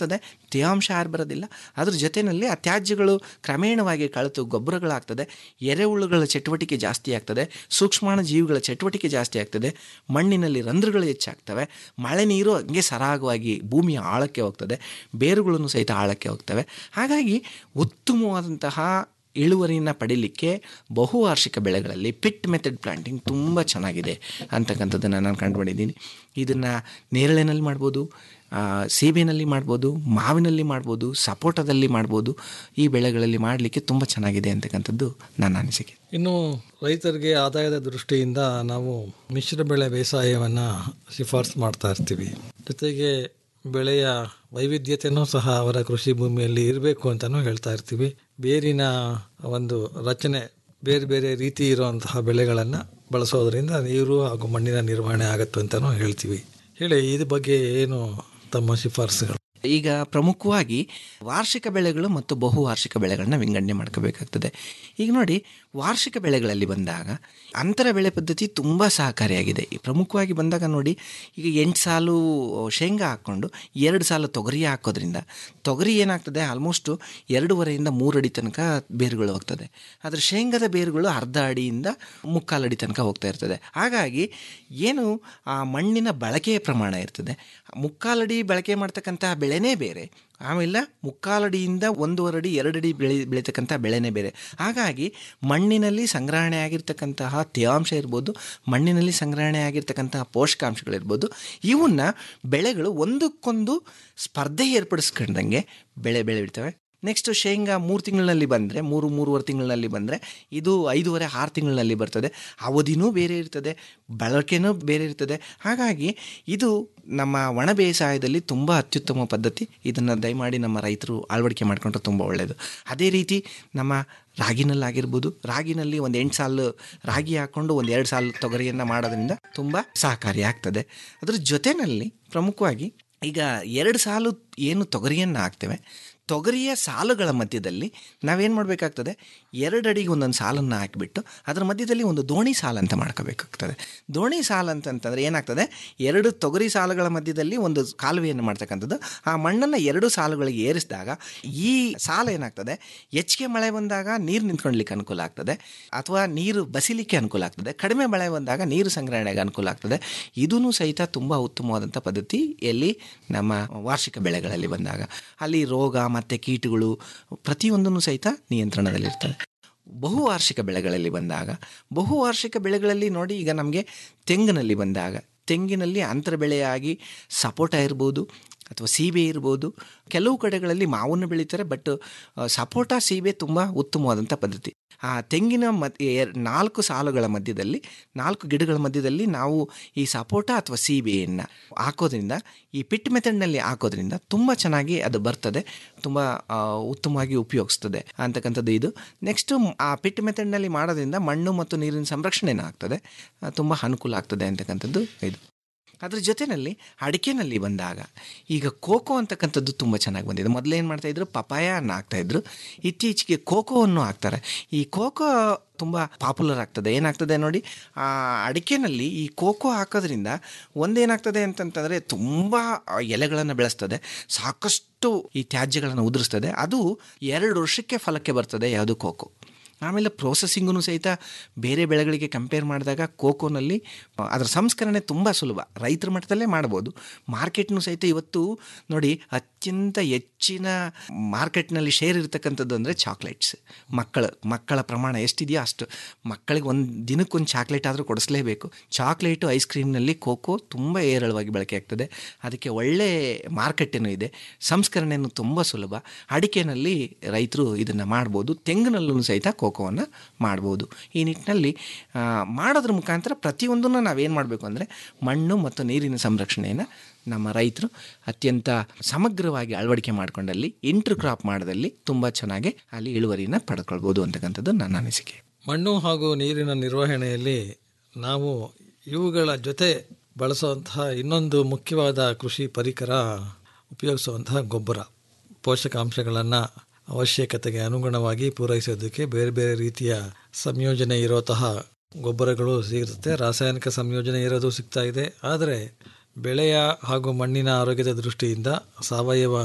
ತೇವಾಂಶ ಯಾರು ಬರೋದಿಲ್ಲ ಅದ್ರ ಜೊತೆಯಲ್ಲಿ ಆ ತ್ಯಾಜ್ಯಗಳು ಕ್ರಮೇಣವಾಗಿ ಕಳೆತು ಗೊಬ್ಬರಗಳಾಗ್ತದೆ ಎರೆಹುಳುಗಳ ಚಟುವಟಿಕೆ ಜಾಸ್ತಿ ಆಗ್ತದೆ ಸೂಕ್ಷ್ಮಾಣು ಜೀವಿಗಳ ಚಟುವಟಿಕೆ ಜಾಸ್ತಿ ಆಗ್ತದೆ ಮಣ್ಣಿನಲ್ಲಿ ರಂಧ್ರಗಳು ಹೆಚ್ಚಾಗ್ತವೆ ಮಳೆ ನೀರು ಹಂಗೆ ಸರಾಗವಾಗಿ ಭೂಮಿಯ ಆಳಕ್ಕೆ ಹೋಗ್ತದೆ ಬೇರುಗಳನ್ನು ಸಹಿತ ಆಳಕ್ಕೆ ಹೋಗ್ತವೆ ಹಾಗಾಗಿ ಉತ್ತಮವಾದಂತಹ ಇಳುವರಿನ ಪಡಿಲಿಕ್ಕೆ ಬಹುವಾರ್ಷಿಕ ಬೆಳೆಗಳಲ್ಲಿ ಪಿಟ್ ಮೆಥಡ್ ಪ್ಲಾಂಟಿಂಗ್ ತುಂಬ ಚೆನ್ನಾಗಿದೆ ಅಂತಕ್ಕಂಥದ್ದನ್ನು ನಾನು ಕಂಡುಕೊಂಡಿದ್ದೀನಿ ಇದನ್ನು ನೇರಳೆನಲ್ಲಿ ಮಾಡ್ಬೋದು ಆ, ಸೀಬೆನಲ್ಲಿ ಮಾಡ್ಬೋದು ಮಾವಿನಲ್ಲಿ ಮಾಡ್ಬೋದು ಸಪೋಟದಲ್ಲಿ ಮಾಡ್ಬೋದು ಈ ಬೆಳೆಗಳಲ್ಲಿ ಮಾಡಲಿಕ್ಕೆ ತುಂಬ ಚೆನ್ನಾಗಿದೆ ಅಂತಕ್ಕಂಥದ್ದು ನನ್ನ ಅನಿಸಿಕೆ ಇನ್ನು ರೈತರಿಗೆ ಆದಾಯದ ದೃಷ್ಟಿಯಿಂದ ನಾವು ಮಿಶ್ರ ಬೆಳೆ ಬೇಸಾಯವನ್ನು ಶಿಫಾರಸು ಮಾಡ್ತಾ ಇರ್ತೀವಿ ಜೊತೆಗೆ ಬೆಳೆಯ ವೈವಿಧ್ಯತೆಯೂ ಸಹ ಅವರ ಕೃಷಿ ಭೂಮಿಯಲ್ಲಿ ಇರಬೇಕು ಅಂತಲೂ ಹೇಳ್ತಾ ಇರ್ತೀವಿ ಬೇರಿನ ಒಂದು ರಚನೆ ಬೇರೆ ಬೇರೆ ರೀತಿ ಇರುವಂತಹ ಬೆಳೆಗಳನ್ನು ಬಳಸೋದ್ರಿಂದ ನೀರು ಹಾಗೂ ಮಣ್ಣಿನ ನಿರ್ವಹಣೆ ಆಗುತ್ತೆ ಅಂತಲೂ ಹೇಳ್ತೀವಿ ಹೇಳಿ ಇದ್ರ ಬಗ್ಗೆ ಏನು ತಮ್ಮ ಶಿಫಾರಸುಗಳು ಈಗ ಪ್ರಮುಖವಾಗಿ ವಾರ್ಷಿಕ ಬೆಳೆಗಳು ಮತ್ತು ಬಹುವಾರ್ಷಿಕ ಬೆಳೆಗಳನ್ನ ವಿಂಗಡಣೆ ಮಾಡ್ಕೋಬೇಕಾಗ್ತದೆ ಈಗ ನೋಡಿ ವಾರ್ಷಿಕ ಬೆಳೆಗಳಲ್ಲಿ ಬಂದಾಗ ಅಂತರ ಬೆಳೆ ಪದ್ಧತಿ ತುಂಬ ಸಹಕಾರಿಯಾಗಿದೆ ಈ ಪ್ರಮುಖವಾಗಿ ಬಂದಾಗ ನೋಡಿ ಈಗ ಎಂಟು ಸಾಲು ಶೇಂಗಾ ಹಾಕ್ಕೊಂಡು ಎರಡು ಸಾಲು ತೊಗರಿ ಹಾಕೋದ್ರಿಂದ ತೊಗರಿ ಏನಾಗ್ತದೆ ಆಲ್ಮೋಸ್ಟು ಎರಡೂವರೆಯಿಂದ ಮೂರು ಅಡಿ ತನಕ ಬೇರುಗಳು ಹೋಗ್ತದೆ ಆದರೆ ಶೇಂಗಾದ ಬೇರುಗಳು ಅರ್ಧ ಅಡಿಯಿಂದ ಮುಕ್ಕಾಲು ಅಡಿ ತನಕ ಹೋಗ್ತಾ ಇರ್ತದೆ ಹಾಗಾಗಿ ಏನು ಆ ಮಣ್ಣಿನ ಬಳಕೆಯ ಪ್ರಮಾಣ ಇರ್ತದೆ ಮುಕ್ಕಾಲಡಿ ಬಳಕೆ ಮಾಡ್ತಕ್ಕಂತಹ ಬೆಳೆನೇ ಬೇರೆ ಆಮೇಲೆ ಮುಕ್ಕಾಲಡಿಯಿಂದ ಒಂದೂವರೆ ಅಡಿ ಎರಡಡಿ ಬೆಳೆ ಬೆಳೀತಕ್ಕಂಥ ಬೆಳೆನೇ ಬೇರೆ ಹಾಗಾಗಿ ಮಣ್ಣಿನಲ್ಲಿ ಸಂಗ್ರಹಣೆ ಆಗಿರ್ತಕ್ಕಂತಹ ತೇವಾಂಶ ಇರ್ಬೋದು ಮಣ್ಣಿನಲ್ಲಿ ಸಂಗ್ರಹಣೆ ಆಗಿರ್ತಕ್ಕಂತಹ ಪೋಷಕಾಂಶಗಳಿರ್ಬೋದು ಇವನ್ನ ಬೆಳೆಗಳು ಒಂದಕ್ಕೊಂದು ಸ್ಪರ್ಧೆ ಏರ್ಪಡಿಸ್ಕೊಂಡಂಗೆ ಬೆಳೆ ಬೆಳೆ ಬಿಡ್ತವೆ ನೆಕ್ಸ್ಟು ಶೇಂಗಾ ಮೂರು ತಿಂಗಳಲ್ಲಿ ಬಂದರೆ ಮೂರು ಮೂರುವರೆ ತಿಂಗಳಲ್ಲಿ ಬಂದರೆ ಇದು ಐದೂವರೆ ಆರು ತಿಂಗಳಲ್ಲಿ ಬರ್ತದೆ ಅವಧಿನೂ ಬೇರೆ ಇರ್ತದೆ ಬಳಕೆನೂ ಬೇರೆ ಇರ್ತದೆ ಹಾಗಾಗಿ ಇದು ನಮ್ಮ ಒಣ ಬೇಸಾಯದಲ್ಲಿ ತುಂಬ ಅತ್ಯುತ್ತಮ ಪದ್ಧತಿ ಇದನ್ನು ದಯಮಾಡಿ ನಮ್ಮ ರೈತರು ಅಳವಡಿಕೆ ಮಾಡಿಕೊಂಡ್ರೆ ತುಂಬ ಒಳ್ಳೆಯದು ಅದೇ ರೀತಿ ನಮ್ಮ ರಾಗಿನಲ್ಲಾಗಿರ್ಬೋದು ರಾಗಿನಲ್ಲಿ ಒಂದು ಎಂಟು ಸಾಲು ರಾಗಿ ಹಾಕ್ಕೊಂಡು ಒಂದು ಎರಡು ಸಾಲು ತೊಗರಿಯನ್ನು ಮಾಡೋದ್ರಿಂದ ತುಂಬ ಸಹಕಾರಿ ಆಗ್ತದೆ ಅದ್ರ ಜೊತೆಯಲ್ಲಿ ಪ್ರಮುಖವಾಗಿ ಈಗ ಎರಡು ಸಾಲು ಏನು ತೊಗರಿಯನ್ನು ಹಾಕ್ತೇವೆ ತೊಗರಿಯ ಸಾಲುಗಳ ಮಧ್ಯದಲ್ಲಿ ನಾವೇನು ಮಾಡಬೇಕಾಗ್ತದೆ ಎರಡು ಅಡಿಗೆ ಒಂದೊಂದು ಸಾಲನ್ನು ಹಾಕಿಬಿಟ್ಟು ಅದರ ಮಧ್ಯದಲ್ಲಿ ಒಂದು ದೋಣಿ ಸಾಲು ಅಂತ ಮಾಡ್ಕೋಬೇಕಾಗ್ತದೆ ದೋಣಿ ಸಾಲು ಅಂತಂತಂದರೆ ಏನಾಗ್ತದೆ ಎರಡು ತೊಗರಿ ಸಾಲುಗಳ ಮಧ್ಯದಲ್ಲಿ ಒಂದು ಕಾಲುವೆಯನ್ನು ಮಾಡ್ತಕ್ಕಂಥದ್ದು ಆ ಮಣ್ಣನ್ನು ಎರಡು ಸಾಲುಗಳಿಗೆ ಏರಿಸಿದಾಗ ಈ ಸಾಲು ಏನಾಗ್ತದೆ ಹೆಚ್ಚಿಗೆ ಮಳೆ ಬಂದಾಗ ನೀರು ನಿಂತ್ಕೊಳ್ಲಿಕ್ಕೆ ಅನುಕೂಲ ಆಗ್ತದೆ ಅಥವಾ ನೀರು ಬಸಿಲಿಕ್ಕೆ ಅನುಕೂಲ ಆಗ್ತದೆ ಕಡಿಮೆ ಮಳೆ ಬಂದಾಗ ನೀರು ಸಂಗ್ರಹಣೆಗೆ ಅನುಕೂಲ ಆಗ್ತದೆ ಇದೂ ಸಹಿತ ತುಂಬ ಉತ್ತಮವಾದಂಥ ಪದ್ಧತಿ ಎಲ್ಲಿ ನಮ್ಮ ವಾರ್ಷಿಕ ಬೆಳೆಗಳಲ್ಲಿ ಬಂದಾಗ ಅಲ್ಲಿ ರೋಗ ಮತ್ತು ಕೀಟಗಳು ಪ್ರತಿಯೊಂದನ್ನು ಸಹಿತ ನಿಯಂತ್ರಣದಲ್ಲಿರ್ತದೆ ಬಹುವಾರ್ಷಿಕ ಬೆಳೆಗಳಲ್ಲಿ ಬಂದಾಗ ಬಹುವಾರ್ಷಿಕ ಬೆಳೆಗಳಲ್ಲಿ ನೋಡಿ ಈಗ ನಮಗೆ ತೆಂಗಿನಲ್ಲಿ ಬಂದಾಗ ತೆಂಗಿನಲ್ಲಿ ಅಂತರ ಬೆಳೆಯಾಗಿ ಸಪೋಟ ಇರ್ಬೋದು ಅಥವಾ ಸೀಬೆ ಇರ್ಬೋದು ಕೆಲವು ಕಡೆಗಳಲ್ಲಿ ಮಾವನ್ನು ಬೆಳೀತಾರೆ ಬಟ್ ಸಪೋಟ ಸೀಬೆ ತುಂಬ ಉತ್ತಮವಾದಂಥ ಪದ್ಧತಿ ಆ ತೆಂಗಿನ ಮದ್ ಎರ್- ನಾಲ್ಕು ಸಾಲುಗಳ ಮಧ್ಯದಲ್ಲಿ ನಾಲ್ಕು ಗಿಡಗಳ ಮಧ್ಯದಲ್ಲಿ ನಾವು ಈ ಸಪೋಟ ಅಥವಾ ಸೀಬೆಯನ್ನು ಹಾಕೋದ್ರಿಂದ ಈ ಪಿಟ್ ಮೆಥಡ್ನಲ್ಲಿ ಹಾಕೋದ್ರಿಂದ ತುಂಬ ಚೆನ್ನಾಗಿ ಅದು ಬರ್ತದೆ ತುಂಬ ಆ, ಉತ್ತಮವಾಗಿ ಉಪಯೋಗಿಸ್ತದೆ ಅಂತಕ್ಕಂಥದ್ದು ಇದು ನೆಕ್ಸ್ಟು ಆ ಪಿಟ್ ಮೆಥಡ್ನಲ್ಲಿ ಮಾಡೋದ್ರಿಂದ ಮಣ್ಣು ಮತ್ತು ನೀರಿನ ಸಂರಕ್ಷಣೆನೂ ಆಗ್ತದೆ ಆ, ತುಂಬ ಅನುಕೂಲ ಆಗ್ತದೆ ಅಂತಕ್ಕಂಥದ್ದು ಇದು ಅದ್ರ ಜೊತೆಯಲ್ಲಿ ಅಡಿಕೆನಲ್ಲಿ ಬಂದಾಗ ಈಗ ಕೋಕೋ ಅಂತಕ್ಕಂಥದ್ದು ತುಂಬ ಚೆನ್ನಾಗಿ ಬಂದಿದೆ ಮೊದಲೇನು ಮಾಡ್ತಾಯಿದ್ರು ಪಪಾಯ ಅನ್ನು ಹಾಕ್ತಾಯಿದ್ರು ಇತ್ತೀಚೆಗೆ ಕೋಕೋವನ್ನು ಹಾಕ್ತಾರೆ ಈ ಕೋಕೋ ತುಂಬ ಪಾಪ್ಯುಲರ್ ಆಗ್ತದೆ ಏನಾಗ್ತದೆ ನೋಡಿ ಆ ಅಡಿಕೆನಲ್ಲಿ ಈ ಕೋಕೋ ಹಾಕೋದ್ರಿಂದ ಒಂದೇನಾಗ್ತದೆ ಅಂತಂತಂದರೆ ತುಂಬ ಎಲೆಗಳನ್ನು ಬೆಳೆಸ್ತದೆ ಸಾಕಷ್ಟು ಈ ತ್ಯಾಜ್ಯಗಳನ್ನು ಉದುರಿಸ್ತದೆ ಅದು ಎರಡು ವರ್ಷಕ್ಕೆ ಫಲಕ್ಕೆ ಬರ್ತದೆ ಯಾವುದು ಕೋಕೋ ಆಮೇಲೆ ಪ್ರೋಸೆಸ್ಸಿಂಗೂ ಸಹಿತ ಬೇರೆ ಬೆಳೆಗಳಿಗೆ ಕಂಪೇರ್ ಮಾಡಿದಾಗ ಕೋಕೋನಲ್ಲಿ ಆ, ಅದರ ಸಂಸ್ಕರಣೆ ತುಂಬ ಸುಲಭ ರೈತರ ಮಟ್ಟದಲ್ಲೇ ಮಾಡ್ಬೋದು ಮಾರ್ಕೆಟ್ನು ಸಹಿತ ಇವತ್ತು ನೋಡಿ ಅತ್ಯಂತ ಹೆಚ್ಚಿನ ಮಾರ್ಕೆಟ್ನಲ್ಲಿ ಶೇರ್ ಇರತಕ್ಕಂಥದ್ದು ಅಂದರೆ ಚಾಕ್ಲೇಟ್ಸ್ ಮಕ್ಕಳ ಮಕ್ಕಳ ಪ್ರಮಾಣ ಎಷ್ಟಿದೆಯೋ ಅಷ್ಟು ಮಕ್ಕಳಿಗೆ ಒಂದು ದಿನಕ್ಕೊಂದು ಚಾಕ್ಲೇಟ್ ಆದರೂ ಕೊಡಿಸ್ಲೇಬೇಕು ಚಾಕ್ಲೇಟು ಐಸ್ ಕ್ರೀಮ್ನಲ್ಲಿ ಕೋಕೋ ತುಂಬ ಏರಳವಾಗಿ ಬಳಕೆ ಆಗ್ತದೆ ಅದಕ್ಕೆ ಒಳ್ಳೆ ಮಾರ್ಕೆಟೇನೂ ಇದೆ ಸಂಸ್ಕರಣೆಯೂ ತುಂಬ ಸುಲಭ ಅಡಿಕೆನಲ್ಲಿ ರೈತರು ಇದನ್ನು ಮಾಡ್ಬೋದು ತೆಂಗಿನಲ್ಲೂ ಸಹಿತ ಕೋಕೋವನ್ನು ಮಾಡ್ಬೋದು ಈ ನಿಟ್ಟಿನಲ್ಲಿ ಆ, ಮಾಡೋದ್ರ ಮುಖಾಂತರ ಪ್ರತಿಯೊಂದನ್ನು ನಾವೇನು ಮಾಡಬೇಕು ಅಂದರೆ ಮಣ್ಣು ಮತ್ತು ನೀರಿನ ಸಂರಕ್ಷಣೆಯನ್ನು ನಮ್ಮ ರೈತರು ಅತ್ಯಂತ ಸಮಗ್ರವಾಗಿ ಅಳವಡಿಕೆ ಮಾಡಿಕೊಂಡಲ್ಲಿ ಇಂಟ್ರ್ ಕ್ರಾಪ್ ಮಾಡೋದಲ್ಲಿ ತುಂಬ ಚೆನ್ನಾಗಿ ಅಲ್ಲಿ ಇಳುವರಿನ ಪಡ್ಕೊಳ್ಬೋದು ಅಂತಕ್ಕಂಥದ್ದು ನನ್ನ ಅನಿಸಿಕೆ ಮಣ್ಣು ಹಾಗೂ ನೀರಿನ ನಿರ್ವಹಣೆಯಲ್ಲಿ ನಾವು ಇವುಗಳ ಜೊತೆ ಬಳಸುವಂತಹ ಇನ್ನೊಂದು ಮುಖ್ಯವಾದ ಕೃಷಿ ಪರಿಕರ ಉಪಯೋಗಿಸುವಂತಹ ಗೊಬ್ಬರ ಪೋಷಕಾಂಶಗಳನ್ನು ಅವಶ್ಯಕತೆಗೆ ಅನುಗುಣವಾಗಿ ಪೂರೈಸೋದಕ್ಕೆ ಬೇರೆ ಬೇರೆ ರೀತಿಯ ಸಂಯೋಜನೆ ಇರೋತಹ ಗೊಬ್ಬರಗಳು ಸಿಗುತ್ತೆ ರಾಸಾಯನಿಕ ಸಂಯೋಜನೆ ಇರೋದು ಸಿಗ್ತಾ ಇದೆ ಆದರೆ ಬೆಳೆಯ ಹಾಗೂ ಮಣ್ಣಿನ ಆರೋಗ್ಯದ ದೃಷ್ಟಿಯಿಂದ ಸಾವಯವ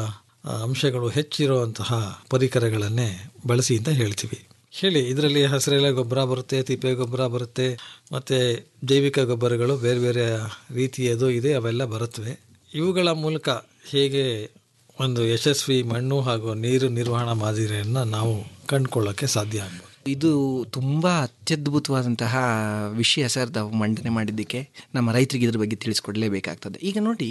ಆ, ಅಂಶಗಳು ಹೆಚ್ಚಿರುವಂತಹ ಪರಿಕರಗಳನ್ನೇ ಬಳಸಿ ಅಂತ ಹೇಳ್ತೀವಿ ಹೇಳಿ ಇದರಲ್ಲಿ ಹಸಿರೆಲೆ ಗೊಬ್ಬರ ಬರುತ್ತೆ ತಿಪ್ಪೆ ಗೊಬ್ಬರ ಬರುತ್ತೆ ಮತ್ತು ಜೈವಿಕ ಗೊಬ್ಬರಗಳು ಬೇರೆ ಬೇರೆ ರೀತಿಯದು ಇದೆ ಅವೆಲ್ಲ ಬರುತ್ತವೆ ಇವುಗಳ ಮೂಲಕ ಹೇಗೆ ಒಂದು ಯಶಸ್ವಿ ಮಣ್ಣು ಹಾಗೂ ನೀರು ನಿರ್ವಹಣಾ ಮಾದರಿಯನ್ನು ನಾವು ಕಂಡುಕೊಳ್ಳೋಕ್ಕೆ ಸಾಧ್ಯ ಆಗ್ಬೋದು ಇದು ತುಂಬ ಅತ್ಯದ್ಭುತವಾದಂತಹ ವಿಷಯ ಸರ್ ತಾವು ಮಂಡನೆ ಮಾಡಿದ್ದಕ್ಕೆ ನಮ್ಮ ರೈತರಿಗೆ ಇದ್ರ ಬಗ್ಗೆ ತಿಳಿಸ್ಕೊಡ್ಲೇಬೇಕಾಗ್ತದೆ ಈಗ ನೋಡಿ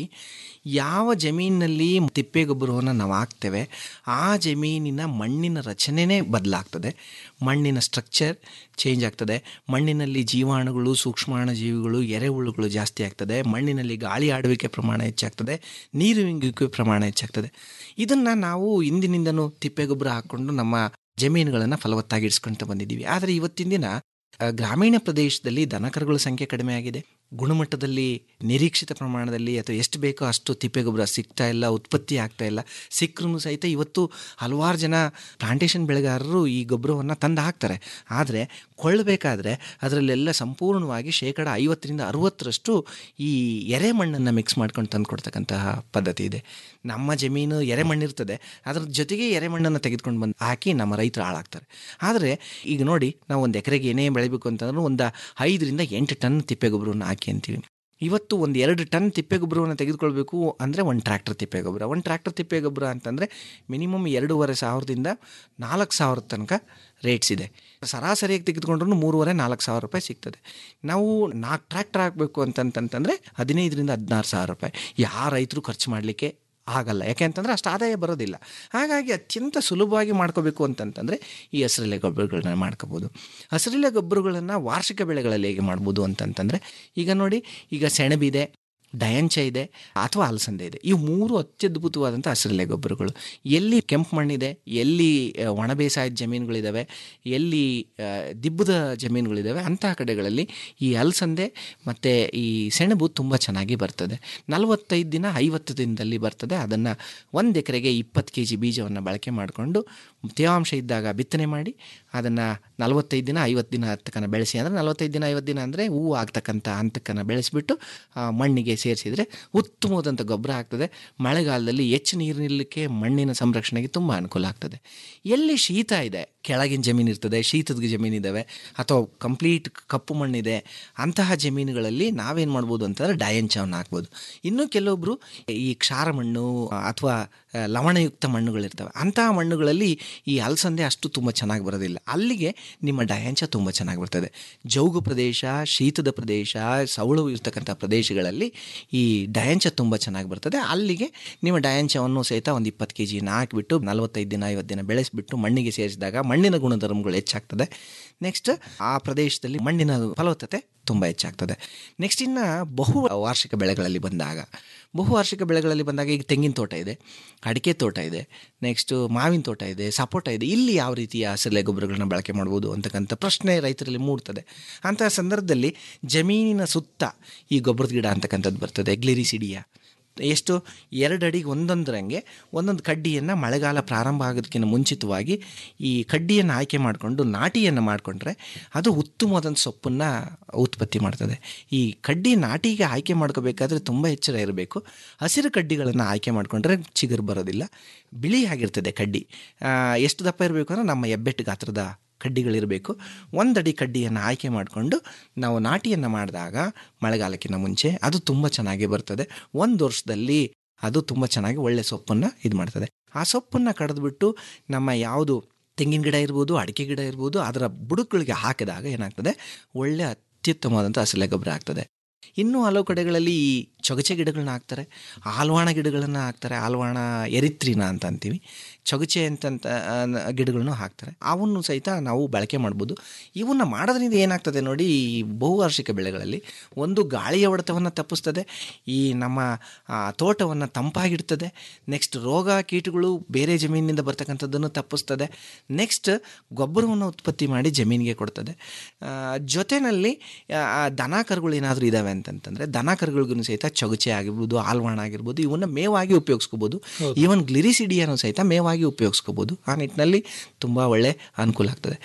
ಯಾವ ಜಮೀನಿನಲ್ಲಿ ತಿಪ್ಪೆ ಗೊಬ್ಬರವನ್ನು ನಾವು ಹಾಕ್ತೇವೆ ಆ ಜಮೀನಿನ ಮಣ್ಣಿನ ರಚನೆನೇ ಬದಲಾಗ್ತದೆ ಮಣ್ಣಿನ ಸ್ಟ್ರಕ್ಚರ್ ಚೇಂಜ್ ಆಗ್ತದೆ ಮಣ್ಣಿನಲ್ಲಿ ಜೀವಾಣುಗಳು ಸೂಕ್ಷ್ಮಾಣು ಜೀವಿಗಳು ಎರೆಹುಳುಗಳು ಜಾಸ್ತಿ ಆಗ್ತದೆ ಮಣ್ಣಿನಲ್ಲಿ ಗಾಳಿ ಆಡುವಿಕೆ ಪ್ರಮಾಣ ಹೆಚ್ಚಾಗ್ತದೆ ನೀರು ಇಂಗುವಿಕೆ ಪ್ರಮಾಣ ಹೆಚ್ಚಾಗ್ತದೆ ಇದನ್ನು ನಾವು ಇಂದಿನಿಂದನೂ ತಿಪ್ಪೆ ಗೊಬ್ಬರ ಹಾಕ್ಕೊಂಡು ನಮ್ಮ ಜಮೀನುಗಳನ್ನು ಫಲವತ್ತಾಗಿಡಿಸ್ಕೊಂತ ಬಂದಿದ್ದೀವಿ ಆದರೆ ಇವತ್ತಿನ ದಿನ ಆ, ಗ್ರಾಮೀಣ ಪ್ರದೇಶದಲ್ಲಿ ದನಕರುಗಳ ಸಂಖ್ಯೆ ಕಡಿಮೆ ಆಗಿದೆ ಗುಣಮಟ್ಟದಲ್ಲಿ ನಿರೀಕ್ಷಿತ ಪ್ರಮಾಣದಲ್ಲಿ ಅಥವಾ ಎಷ್ಟು ಬೇಕೋ ಅಷ್ಟು ತಿಪ್ಪೆ ಗೊಬ್ಬರ ಸಿಗ್ತಾ ಇಲ್ಲ ಉತ್ಪತ್ತಿ ಆಗ್ತಾ ಇಲ್ಲ ಸಿಕ್ಕರೂ ಸಹಿತ ಇವತ್ತು ಹಲವಾರು ಜನ ಪ್ಲಾಂಟೇಶನ್ ಬೆಳೆಗಾರರು ಈ ಗೊಬ್ಬರವನ್ನು ತಂದು ಹಾಕ್ತಾರೆ ಆದರೆ ಕೊಳ್ಳಬೇಕಾದ್ರೆ ಅದರಲ್ಲೆಲ್ಲ ಸಂಪೂರ್ಣವಾಗಿ ಶೇಕಡ ಐವತ್ತರಿಂದ ಅರುವತ್ತರಷ್ಟು ಈ ಎರೆಮಣ್ಣನ್ನು ಮಿಕ್ಸ್ ಮಾಡ್ಕೊಂಡು ತಂದು ಕೊಡ್ತಕ್ಕಂತಹ ಪದ್ಧತಿ ಇದೆ ನಮ್ಮ ಜಮೀನು ಎರೆಮಣ್ಣಿರ್ತದೆ ಅದ್ರ ಜೊತೆಗೆ ಎರೆಮಣ್ಣನ್ನು ತೆಗೆದುಕೊಂಡು ಬಂದು ಹಾಕಿ ನಮ್ಮ ರೈತರು ಹಾಳಾಗ್ತಾರೆ ಆದರೆ ಈಗ ನೋಡಿ ನಾವು ಒಂದು ಎಕರೆಗೆ ಏನೇ ಬೆಳಿಬೇಕು ಅಂತಂದ್ರೆ ಒಂದು ಐದರಿಂದ ಎಂಟು ಟನ್ ತಿಪ್ಪೆ ಗೊಬ್ಬರವನ್ನು ಹಾಕಿ ಅಂತೀವಿ ಇವತ್ತು ಒಂದು ಎರಡು ಟನ್ ತಿಪ್ಪೆ ಗೊಬ್ಬರವನ್ನು ತೆಗೆದುಕೊಳ್ಬೇಕು ಅಂದರೆ ಒಂದು ಟ್ರ್ಯಾಕ್ಟರ್ ತಿಪ್ಪೆ ಗೊಬ್ಬರ ಒಂದು ಟ್ರ್ಯಾಕ್ಟರ್ ತಿಪ್ಪೆ ಗೊಬ್ಬರ ಅಂತಂದರೆ ಮಿನಿಮಮ್ ಎರಡೂವರೆ ಸಾವಿರದಿಂದ ನಾಲ್ಕು ಸಾವಿರದ ತನಕ ರೇಟ್ಸ್ ಇದೆ ಸರಾಸರಿಯಾಗಿ ತೆಗೆದುಕೊಂಡ್ರೂ ಮೂರುವರೆ ನಾಲ್ಕು ಸಾವಿರ ರೂಪಾಯಿ ಸಿಗ್ತದೆ ನಾವು ನಾಲ್ಕು ಟ್ರ್ಯಾಕ್ಟರ್ ಹಾಕಬೇಕು ಅಂತಂತಂತಂದರೆ ಹದಿನೈದರಿಂದ ಹದಿನಾರು ಸಾವಿರ ರೂಪಾಯಿ ಯಾವ ರೈತರು ಖರ್ಚು ಮಾಡಲಿಕ್ಕೆ ಆಗಲ್ಲ ಯಾಕೆ ಅಂತಂದರೆ ಅಷ್ಟು ಆದಾಯ ಬರೋದಿಲ್ಲ ಹಾಗಾಗಿ ಅತ್ಯಂತ ಸುಲಭವಾಗಿ ಮಾಡ್ಕೋಬೇಕು ಅಂತಂತಂದರೆ ಈ ಹಸಿರೆಲೆ ಗೊಬ್ಬರಗಳನ್ನ ಮಾಡ್ಕೋಬೋದು ಹಸಿರೆಲೆ ಗೊಬ್ಬರಗಳನ್ನು ವಾರ್ಷಿಕ ಬೆಳೆಗಳಲ್ಲಿ ಹೇಗೆ ಮಾಡ್ಬೋದು ಅಂತಂತಂದರೆ ಈಗ ನೋಡಿ ಈಗ ಸೆಣಬಿದೆ ಡಯಂಚ ಇದೆ ಅಥವಾ ಅಲಸಂದೆ ಇದೆ ಇವು ಮೂರು ಅತ್ಯದ್ಭುತವಾದಂಥ ಹಸಿರೆಲೆ ಗೊಬ್ಬರಗಳು ಎಲ್ಲಿ ಕೆಂಪು ಮಣ್ಣಿದೆ ಎಲ್ಲಿ ಆ, ಒಣ ಬೇಸಾಯದ ಜಮೀನುಗಳಿದ್ದಾವೆ ಎಲ್ಲಿ ಆ, ದಿಬ್ಬದ ಜಮೀನುಗಳಿದ್ದಾವೆ ಅಂತಹ ಕಡೆಗಳಲ್ಲಿ ಈ ಅಲಸಂದೆ ಮತ್ತು ಈ ಸೆಣಬು ತುಂಬ ಚೆನ್ನಾಗಿ ಬರ್ತದೆ ನಲವತ್ತೈದು ದಿನ ಐವತ್ತು ದಿನದಲ್ಲಿ ಬರ್ತದೆ ಅದನ್ನು ಒಂದು ಎಕರೆಗೆ ಇಪ್ಪತ್ತು ಕೆ ಜಿ ಬೀಜವನ್ನು ಬಳಕೆ ಮಾಡಿಕೊಂಡು ತೇವಾಂಶ ಇದ್ದಾಗ ಬಿತ್ತನೆ ಮಾಡಿ ಅದನ್ನು ನಲವತ್ತೈದು ದಿನ ಐವತ್ತು ದಿನ ತಕ್ಕನ ಬೆಳೆಸಿ ಅಂದರೆ ನಲವತ್ತೈದು ದಿನ ಐವತ್ತು ದಿನ ಅಂದರೆ ಹೂವು ಆಗ್ತಕ್ಕಂಥ ಹಂತಕ್ಕನ್ನು ಬೆಳೆಸಿಬಿಟ್ಟು ಆ, ಮಣ್ಣಿಗೆ ಸೇರಿಸಿದರೆ ಉತ್ತಮವಾದಂಥ ಗೊಬ್ಬರ ಆಗ್ತದೆ ಮಳೆಗಾಲದಲ್ಲಿ ಹೆಚ್ಚು ನೀರು ನಿಲ್ಲಕ್ಕೆ ಮಣ್ಣಿನ ಸಂರಕ್ಷಣೆಗೆ ತುಂಬ ಅನುಕೂಲ ಆಗ್ತದೆ ಎಲ್ಲಿ ಶೀತ ಇದೆ ಕೆಳಗಿನ ಜಮೀನು ಇರ್ತದೆ ಶೀತದ ಜಮೀನು ಇದ್ದಾವೆ ಅಥವಾ ಕಂಪ್ಲೀಟ್ ಕಪ್ಪು ಮಣ್ಣಿದೆ ಅಂತಹ ಜಮೀನುಗಳಲ್ಲಿ ನಾವೇನು ಮಾಡ್ಬೋದು ಅಂತಂದರೆ ಡಯಂಚವನ್ನು ಹಾಕ್ಬೋದು ಇನ್ನು ಕೆಲವೊಬ್ಬರು ಈ ಕ್ಷಾರ ಮಣ್ಣು ಅಥವಾ ಆ, ಲವಣಯುಕ್ತ ಮಣ್ಣುಗಳಿರ್ತವೆ ಅಂತಹ ಮಣ್ಣುಗಳಲ್ಲಿ ಈ ಅಲಸಂದೆ ಅಷ್ಟು ತುಂಬ ಚೆನ್ನಾಗಿ ಬರೋದಿಲ್ಲ ಅಲ್ಲಿಗೆ ನಿಮ್ಮ ಡಯಾಂಚ ತುಂಬ ಚೆನ್ನಾಗಿ ಬರ್ತದೆ ಜೌಗು ಪ್ರದೇಶ ಶೀತದ ಪ್ರದೇಶ ಸವಳು ಇರ್ತಕ್ಕಂಥ ಪ್ರದೇಶಗಳಲ್ಲಿ ಈ ಡಯಾಂಚ ತುಂಬ ಚೆನ್ನಾಗಿ ಬರ್ತದೆ ಅಲ್ಲಿಗೆ ನಿಮ್ಮ ಡಯಾಂಚವನ್ನು ಸಹಿತ ಒಂದು ಇಪ್ಪತ್ತು ಕೆ ಜಿನ ಹಾಕಿಬಿಟ್ಟು ನಲವತ್ತೈದು ದಿನ ಐವತ್ತು ದಿನ ಬೆಳೆಸಿಬಿಟ್ಟು ಮಣ್ಣಿಗೆ ಸೇರಿಸಿದಾಗ ಮಣ್ಣಿನ ಗುಣಧರ್ಮಗಳು ಹೆಚ್ಚಾಗ್ತದೆ ನೆಕ್ಸ್ಟ್ ಆ ಪ್ರದೇಶದಲ್ಲಿ ಮಣ್ಣಿನ ಫಲವತ್ತತೆ ತುಂಬ ಹೆಚ್ಚಾಗ್ತದೆ ನೆಕ್ಸ್ಟ್ ಇನ್ನು ಬಹು ವಾರ್ಷಿಕ ಬೆಳೆಗಳಲ್ಲಿ ಬಂದಾಗ ಬಹುವಾರ್ಷಿಕ ಬೆಳೆಗಳಲ್ಲಿ ಬಂದಾಗ ಈಗ ತೆಂಗಿನ ತೋಟ ಇದೆ ಅಡಿಕೆ ತೋಟ ಇದೆ ನೆಕ್ಸ್ಟು ಮಾವಿನ ತೋಟ ಇದೆ ಸಪೋಟ ಇದೆ ಇಲ್ಲಿ ಯಾವ ರೀತಿಯ ಹಸಿರೆಲೆ ಗೊಬ್ಬರಗಳನ್ನ ಬಳಕೆ ಮಾಡ್ಬೋದು ಅಂತಕ್ಕಂಥ ಪ್ರಶ್ನೆ ರೈತರಲ್ಲಿ ಮೂಡ್ತದೆ ಅಂತಹ ಸಂದರ್ಭದಲ್ಲಿ ಜಮೀನಿನ ಸುತ್ತ ಈ ಗೊಬ್ಬರದ ಗಿಡ ಅಂತಕ್ಕಂಥದ್ದು ಬರ್ತದೆ ಗ್ಲಿರಿಸಿಡಿಯಾ ಎಷ್ಟು ಎರಡು ಅಡಿಗೆ ಒಂದೊಂದರಂಗೆ ಒಂದೊಂದು ಕಡ್ಡಿಯನ್ನು ಮಳೆಗಾಲ ಪ್ರಾರಂಭ ಆಗೋದಕ್ಕಿಂತ ಮುಂಚಿತವಾಗಿ ಈ ಕಡ್ಡಿಯನ್ನು ಆಯ್ಕೆ ಮಾಡಿಕೊಂಡು ನಾಟಿಯನ್ನು ಮಾಡಿಕೊಂಡ್ರೆ ಅದು ಉತ್ತಮವಾದಂಥ ಸೊಪ್ಪನ್ನು ಉತ್ಪತ್ತಿ ಮಾಡ್ತದೆ ಈ ಕಡ್ಡಿ ನಾಟಿಗೆ ಆಯ್ಕೆ ಮಾಡ್ಕೋಬೇಕಾದ್ರೆ ತುಂಬ ಎಚ್ಚರ ಇರಬೇಕು ಹಸಿರು ಕಡ್ಡಿಗಳನ್ನು ಆಯ್ಕೆ ಮಾಡಿಕೊಂಡ್ರೆ ಚಿಗುರು ಬರೋದಿಲ್ಲ ಬಿಳಿ ಆಗಿರ್ತದೆ ಕಡ್ಡಿ ಆ, ಎಷ್ಟು ದಪ್ಪ ಇರಬೇಕು ಅಂದರೆ ನಮ್ಮ ಹೆಬ್ಬೆಟ್ಟು ಗಾತ್ರದ ಕಡ್ಡಿಗಳಿರಬೇಕು ಒಂದಡಿ ಕಡ್ಡಿಯನ್ನು ಆಯ್ಕೆ ಮಾಡಿಕೊಂಡು ನಾವು ನಾಟಿಯನ್ನು ಮಾಡಿದಾಗ ಮಳೆಗಾಲಕ್ಕಿಂತ ಮುಂಚೆ ಅದು ತುಂಬ ಚೆನ್ನಾಗಿ ಬರ್ತದೆ ಒಂದು ವರ್ಷದಲ್ಲಿ ಅದು ತುಂಬ ಚೆನ್ನಾಗಿ ಒಳ್ಳೆ ಸೊಪ್ಪನ್ನು ಇದು ಮಾಡ್ತದೆ ಆ ಸೊಪ್ಪನ್ನು ಕಡಿದ್ಬಿಟ್ಟು ನಮ್ಮ ಯಾವುದು ತೆಂಗಿನ ಗಿಡ ಇರ್ಬೋದು ಅಡಿಕೆ ಗಿಡ ಇರ್ಬೋದು ಅದರ ಬುಡಕುಗಳಿಗೆ ಹಾಕಿದಾಗ ಏನಾಗ್ತದೆ ಒಳ್ಳೆ ಅತ್ಯುತ್ತಮವಾದಂಥ ಹಸಿಲೆ ಗೊಬ್ಬರ ಆಗ್ತದೆ ಇನ್ನೂ ಹಲವು ಕಡೆಗಳಲ್ಲಿ ಈ ಚೊಗಚೆ ಗಿಡಗಳನ್ನ ಹಾಕ್ತಾರೆ ಆಲ್ವಾಣ ಗಿಡಗಳನ್ನು ಹಾಕ್ತಾರೆ ಆಲ್ವಾಣ ಎರಿತ್ರಿನ ಅಂತ ಅಂತೀವಿ ಚೊಗಚೆ ಅಂತಂತ ಆ, ಗಿಡಗಳನ್ನು ಹಾಕ್ತಾರೆ ಅವನ್ನು ಸಹಿತ ನಾವು ಬಳಕೆ ಮಾಡ್ಬೋದು ಇವನ್ನ ಮಾಡೋದ್ರಿಂದ ಏನಾಗ್ತದೆ ನೋಡಿ ಈ ಬಹುವಾರ್ಷಿಕ ಬೆಳೆಗಳಲ್ಲಿ ಒಂದು ಗಾಳಿಯ ಹೊಡೆತವನ್ನು ತಪ್ಪಿಸ್ತದೆ ಈ ನಮ್ಮ ಆ, ತೋಟವನ್ನು ತಂಪಾಗಿಡ್ತದೆ ನೆಕ್ಸ್ಟ್ ರೋಗ ಕೀಟಗಳು ಬೇರೆ ಜಮೀನಿನಿಂದ ಬರ್ತಕ್ಕಂಥದ್ದನ್ನು ತಪ್ಪಿಸ್ತದೆ ನೆಕ್ಸ್ಟ್ ಗೊಬ್ಬರವನ್ನು ಉತ್ಪತ್ತಿ ಮಾಡಿ ಜಮೀನಿಗೆ ಕೊಡ್ತದೆ ಆ, ಜೊತೆಯಲ್ಲಿ ಆ, ಆ ದನ ಕರುಗಳು ಏನಾದರೂ ಇದ್ದಾವೆ ಅಂತಂತಂದರೆ ದನ ಕರುಗಳಿಗೂ ಸಹಿತ ಚೊಗಚೆ ಆಗಿರ್ಬೋದು ಆಲ್ವಾಣ ಆಗಿರ್ಬೋದು ಇವನ್ನ ಮೇವಾಗಿ ಉಪಯೋಗಿಸ್ಕೋಬೋದು ಈವನ್ ಗ್ಲಿರಿಸಿಡಿಯನ್ನು ಸಹಿತ ಮೇವಾಗಿ ಉಪಯೋಗಿಸ್ಕೋಬೋದು ಆ ನಿಟ್ಟಿನಲ್ಲಿ ತುಂಬ ಒಳ್ಳೆ ಅನುಕೂಲ ಆಗ್ತದೆ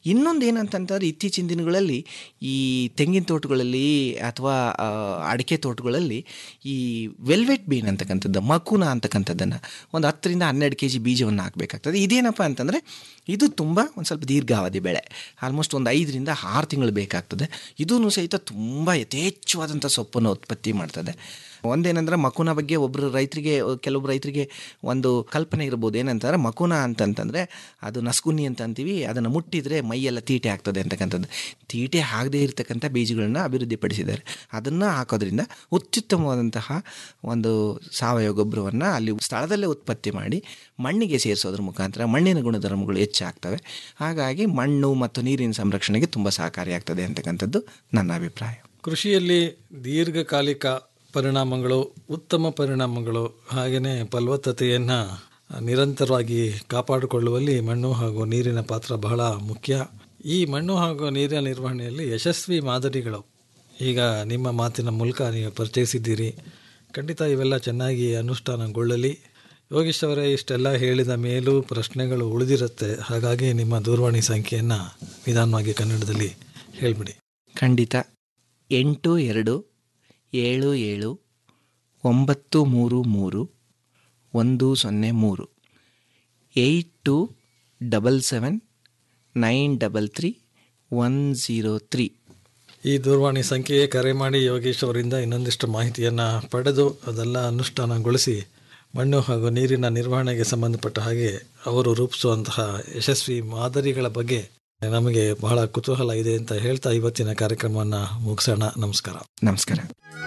ಇನ್ನೊಂದು ಏನಂತಂತಂದ್ರೆ ಇತ್ತೀಚಿನ ದಿನಗಳಲ್ಲಿ ಈ ತೆಂಗಿನ ತೋಟಗಳಲ್ಲಿ ಅಥವಾ ಆ, ಅಡಿಕೆ ತೋಟಗಳಲ್ಲಿ ಈ ವೆಲ್ವೆಟ್ ಬೀನ್ ಅಂತಕ್ಕಂಥದ್ದು ಮಕುನ ಅಂತಕ್ಕಂಥದ್ದನ್ನು ಒಂದು ಹತ್ತರಿಂದ ಹನ್ನೆರಡು ಕೆ ಜಿ ಬೀಜವನ್ನು ಹಾಕಬೇಕಾಗ್ತದೆ ಇದೇನಪ್ಪ ಅಂತಂದರೆ ಇದು ತುಂಬ ಒಂದು ಸ್ವಲ್ಪ ದೀರ್ಘಾವಧಿ ಬೆಳೆ ಆಲ್ಮೋಸ್ಟ್ ಒಂದು ಐದರಿಂದ ಆರು ತಿಂಗಳು ಬೇಕಾಗ್ತದೆ ಇದೂ ಸಹಿತ ತುಂಬ ಯಥೇಚ್ಛವಾದಂಥ ಸೊಪ್ಪನ್ನು ಉತ್ಪತ್ತಿ ಮಾಡ್ತದೆ ಒಂದೇನಂದ್ರೆ ಮಕುನ ಬಗ್ಗೆ ಒಬ್ಬರು ರೈತರಿಗೆ ಕೆಲವೊಬ್ಬರು ರೈತರಿಗೆ ಒಂದು ಕಲ್ಪನೆ ಇರ್ಬೋದು ಏನಂತಾರೆ ಮಕುನ ಅಂತಂತಂದರೆ ಅದು ನಸ್ಕುನಿ ಅಂತ ಅಂತೀವಿ ಅದನ್ನು ಮುಟ್ಟಿದರೆ ಮೈಯೆಲ್ಲ ತೀಟೆ ಆಗ್ತದೆ ಅಂತಕ್ಕಂಥದ್ದು ತೀಟೆ ಆಗದೇ ಇರತಕ್ಕಂಥ ಬೀಜಗಳನ್ನ ಅಭಿವೃದ್ಧಿಪಡಿಸಿದ್ದಾರೆ ಅದನ್ನು ಹಾಕೋದ್ರಿಂದ ಅತ್ಯುತ್ತಮವಾದಂತಹ ಒಂದು ಸಾವಯವ ಗೊಬ್ಬರವನ್ನು ಅಲ್ಲಿ ಸ್ಥಳದಲ್ಲೇ ಉತ್ಪತ್ತಿ ಮಾಡಿ ಮಣ್ಣಿಗೆ ಸೇರಿಸೋದ್ರ ಮುಖಾಂತರ ಮಣ್ಣಿನ ಗುಣಧರ್ಮಗಳು ಹೆಚ್ಚಾಗ್ತವೆ ಹಾಗಾಗಿ ಮಣ್ಣು ಮತ್ತು ನೀರಿನ ಸಂರಕ್ಷಣೆಗೆ ತುಂಬ ಸಹಕಾರಿಯಾಗ್ತದೆ ಅಂತಕ್ಕಂಥದ್ದು ನನ್ನ ಅಭಿಪ್ರಾಯ ಕೃಷಿಯಲ್ಲಿ ದೀರ್ಘಕಾಲಿಕ ಪರಿಣಾಮಗಳು ಉತ್ತಮ ಪರಿಣಾಮಗಳು ಹಾಗೆಯೇ ಫಲವತ್ತತೆಯನ್ನು ನಿರಂತರವಾಗಿ ಕಾಪಾಡಿಕೊಳ್ಳುವಲ್ಲಿ ಮಣ್ಣು ಹಾಗೂ ನೀರಿನ ಪಾತ್ರ ಬಹಳ ಮುಖ್ಯ ಈ ಮಣ್ಣು ಹಾಗೂ ನೀರಿನ ನಿರ್ವಹಣೆಯಲ್ಲಿ ಯಶಸ್ವಿ ಮಾದರಿಗಳು ಈಗ ನಿಮ್ಮ ಮಾತಿನ ಮೂಲಕ ನೀವು ಪರಿಚಯಿಸಿದ್ದೀರಿ ಖಂಡಿತ ಇವೆಲ್ಲ ಚೆನ್ನಾಗಿ ಅನುಷ್ಠಾನಗೊಳ್ಳಲಿ ಯೋಗೀಶ್ ಅವರೇ ಇಷ್ಟೆಲ್ಲ ಹೇಳಿದ ಮೇಲೂ ಪ್ರಶ್ನೆಗಳು ಉಳಿದಿರುತ್ತೆ ಹಾಗಾಗಿ ನಿಮ್ಮ ದೂರವಾಣಿ ಸಂಖ್ಯೆಯನ್ನು ನಿಧಾನವಾಗಿ ಕನ್ನಡದಲ್ಲಿ ಹೇಳಿಬಿಡಿ ಖಂಡಿತ ಎಂಟು ಎರಡು ಏಳು ಏಳು ಒಂಬತ್ತು ಮೂರು ಮೂರು ಒಂದು ಸೊನ್ನೆ ಮೂರು eight two double seven nine double three one zero three ಈ ದೂರವಾಣಿ ಸಂಖ್ಯೆಗೆ ಕರೆ ಮಾಡಿ ಯೋಗೇಶ್ ಅವರಿಂದ ಇನ್ನೊಂದಿಷ್ಟು ಮಾಹಿತಿಯನ್ನು ಪಡೆದು ಅದೆಲ್ಲ ಅನುಷ್ಠಾನಗೊಳಿಸಿ ಮಣ್ಣು ಹಾಗೂ ನೀರಿನ ನಿರ್ವಹಣೆಗೆ ಸಂಬಂಧಪಟ್ಟ ಹಾಗೆ ಅವರು ರೂಪಿಸುವಂತಹ ಯಶಸ್ವಿ ಮಾದರಿಗಳ ಬಗ್ಗೆ ನಮಗೆ ಬಹಳ ಕುತೂಹಲ ಇದೆ ಅಂತ ಹೇಳ್ತಾ ಇವತ್ತಿನ ಕಾರ್ಯಕ್ರಮವನ್ನು ಮುಗಿಸೋಣ ನಮಸ್ಕಾರ ನಮಸ್ಕಾರ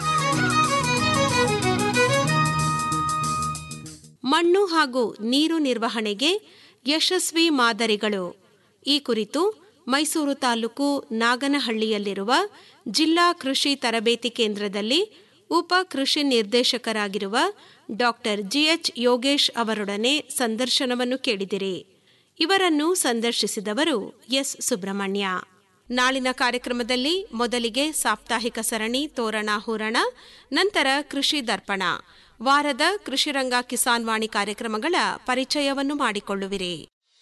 ಮಣ್ಣು ಹಾಗೂ ನೀರು ನಿರ್ವಹಣೆಗೆ ಯಶಸ್ವಿ ಮಾದರಿಗಳು ಈ ಕುರಿತು ಮೈಸೂರು ತಾಲೂಕು ನಾಗನಹಳ್ಳಿಯಲ್ಲಿರುವ ಜಿಲ್ಲಾ ಕೃಷಿ ತರಬೇತಿ ಕೇಂದ್ರದಲ್ಲಿ ಉಪ ಕೃಷಿ ನಿರ್ದೇಶಕರಾಗಿರುವ ಡಾಕ್ಟರ್ ಜಿಎಚ್ ಯೋಗೇಶ್ ಅವರೊಡನೆ ಸಂದರ್ಶನವನ್ನು ಕೇಳಿದಿರಿ ಇವರನ್ನು ಸಂದರ್ಶಿಸಿದವರು ಎಸ್ ಸುಬ್ರಹ್ಮಣ್ಯ ನಾಳಿನ ಕಾರ್ಯಕ್ರಮದಲ್ಲಿ ಮೊದಲಿಗೆ ಸಾಪ್ತಾಹಿಕ ಸರಣಿ ತೋರಣ ಹೂರಣ ನಂತರ ಕೃಷಿ ದರ್ಪಣ ವಾರದ ಕೃಷಿರಂಗ ಕಿಸಾನ್ ವಾಣಿ ಕಾರ್ಯಕ್ರಮಗಳ ಪರಿಚಯವನ್ನು ಮಾಡಿಕೊಳ್ಳುವಿರಿ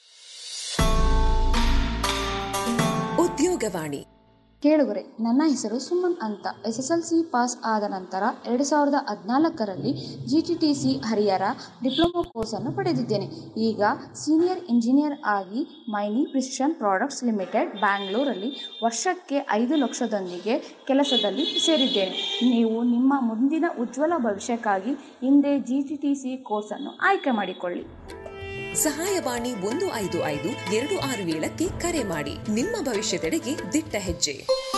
ಉದ್ಯೋಗವಾಣಿ ಕೇಳುಗರೆ ನನ್ನ ಹೆಸರು ಸುಮನ್ ಅಂತ S S L C pass ಆದ ನಂತರ ಎರಡು ಸಾವಿರದ ಹದಿನಾಲ್ಕರಲ್ಲಿ G T T C Harihar diploma ಕೋರ್ಸನ್ನು ಪಡೆದಿದ್ದೇನೆ ಈಗ ಸೀನಿಯರ್ ಇಂಜಿನಿಯರ್ ಆಗಿ ಮೈನಿ ಪ್ರಿಸಿಷನ್ ಪ್ರಾಡಕ್ಟ್ಸ್ ಲಿಮಿಟೆಡ್ ಬ್ಯಾಂಗ್ಳೂರಲ್ಲಿ ವರ್ಷಕ್ಕೆ ಐದು ಲಕ್ಷದೊಂದಿಗೆ ಕೆಲಸದಲ್ಲಿ ಸೇರಿದ್ದೇನೆ ನೀವು ನಿಮ್ಮ ಮುಂದಿನ ಉಜ್ವಲ ಭವಿಷ್ಯಕ್ಕಾಗಿ ಹಿಂದೆ ಜಿ ಟಿ ಟಿ ಸಿ ಕೋರ್ಸನ್ನು ಆಯ್ಕೆ ಮಾಡಿಕೊಳ್ಳಿ ಸಹಾಯವಾಣಿ ಒಂದು ಐದು ಐದು ಎರಡು ಆರು ಏಳಕ್ಕೆ ಕರೆ ಮಾಡಿ ನಿಮ್ಮ ಭವಿಷ್ಯದೆಡೆಗೆ ದಿಟ್ಟ ಹೆಜ್ಜೆ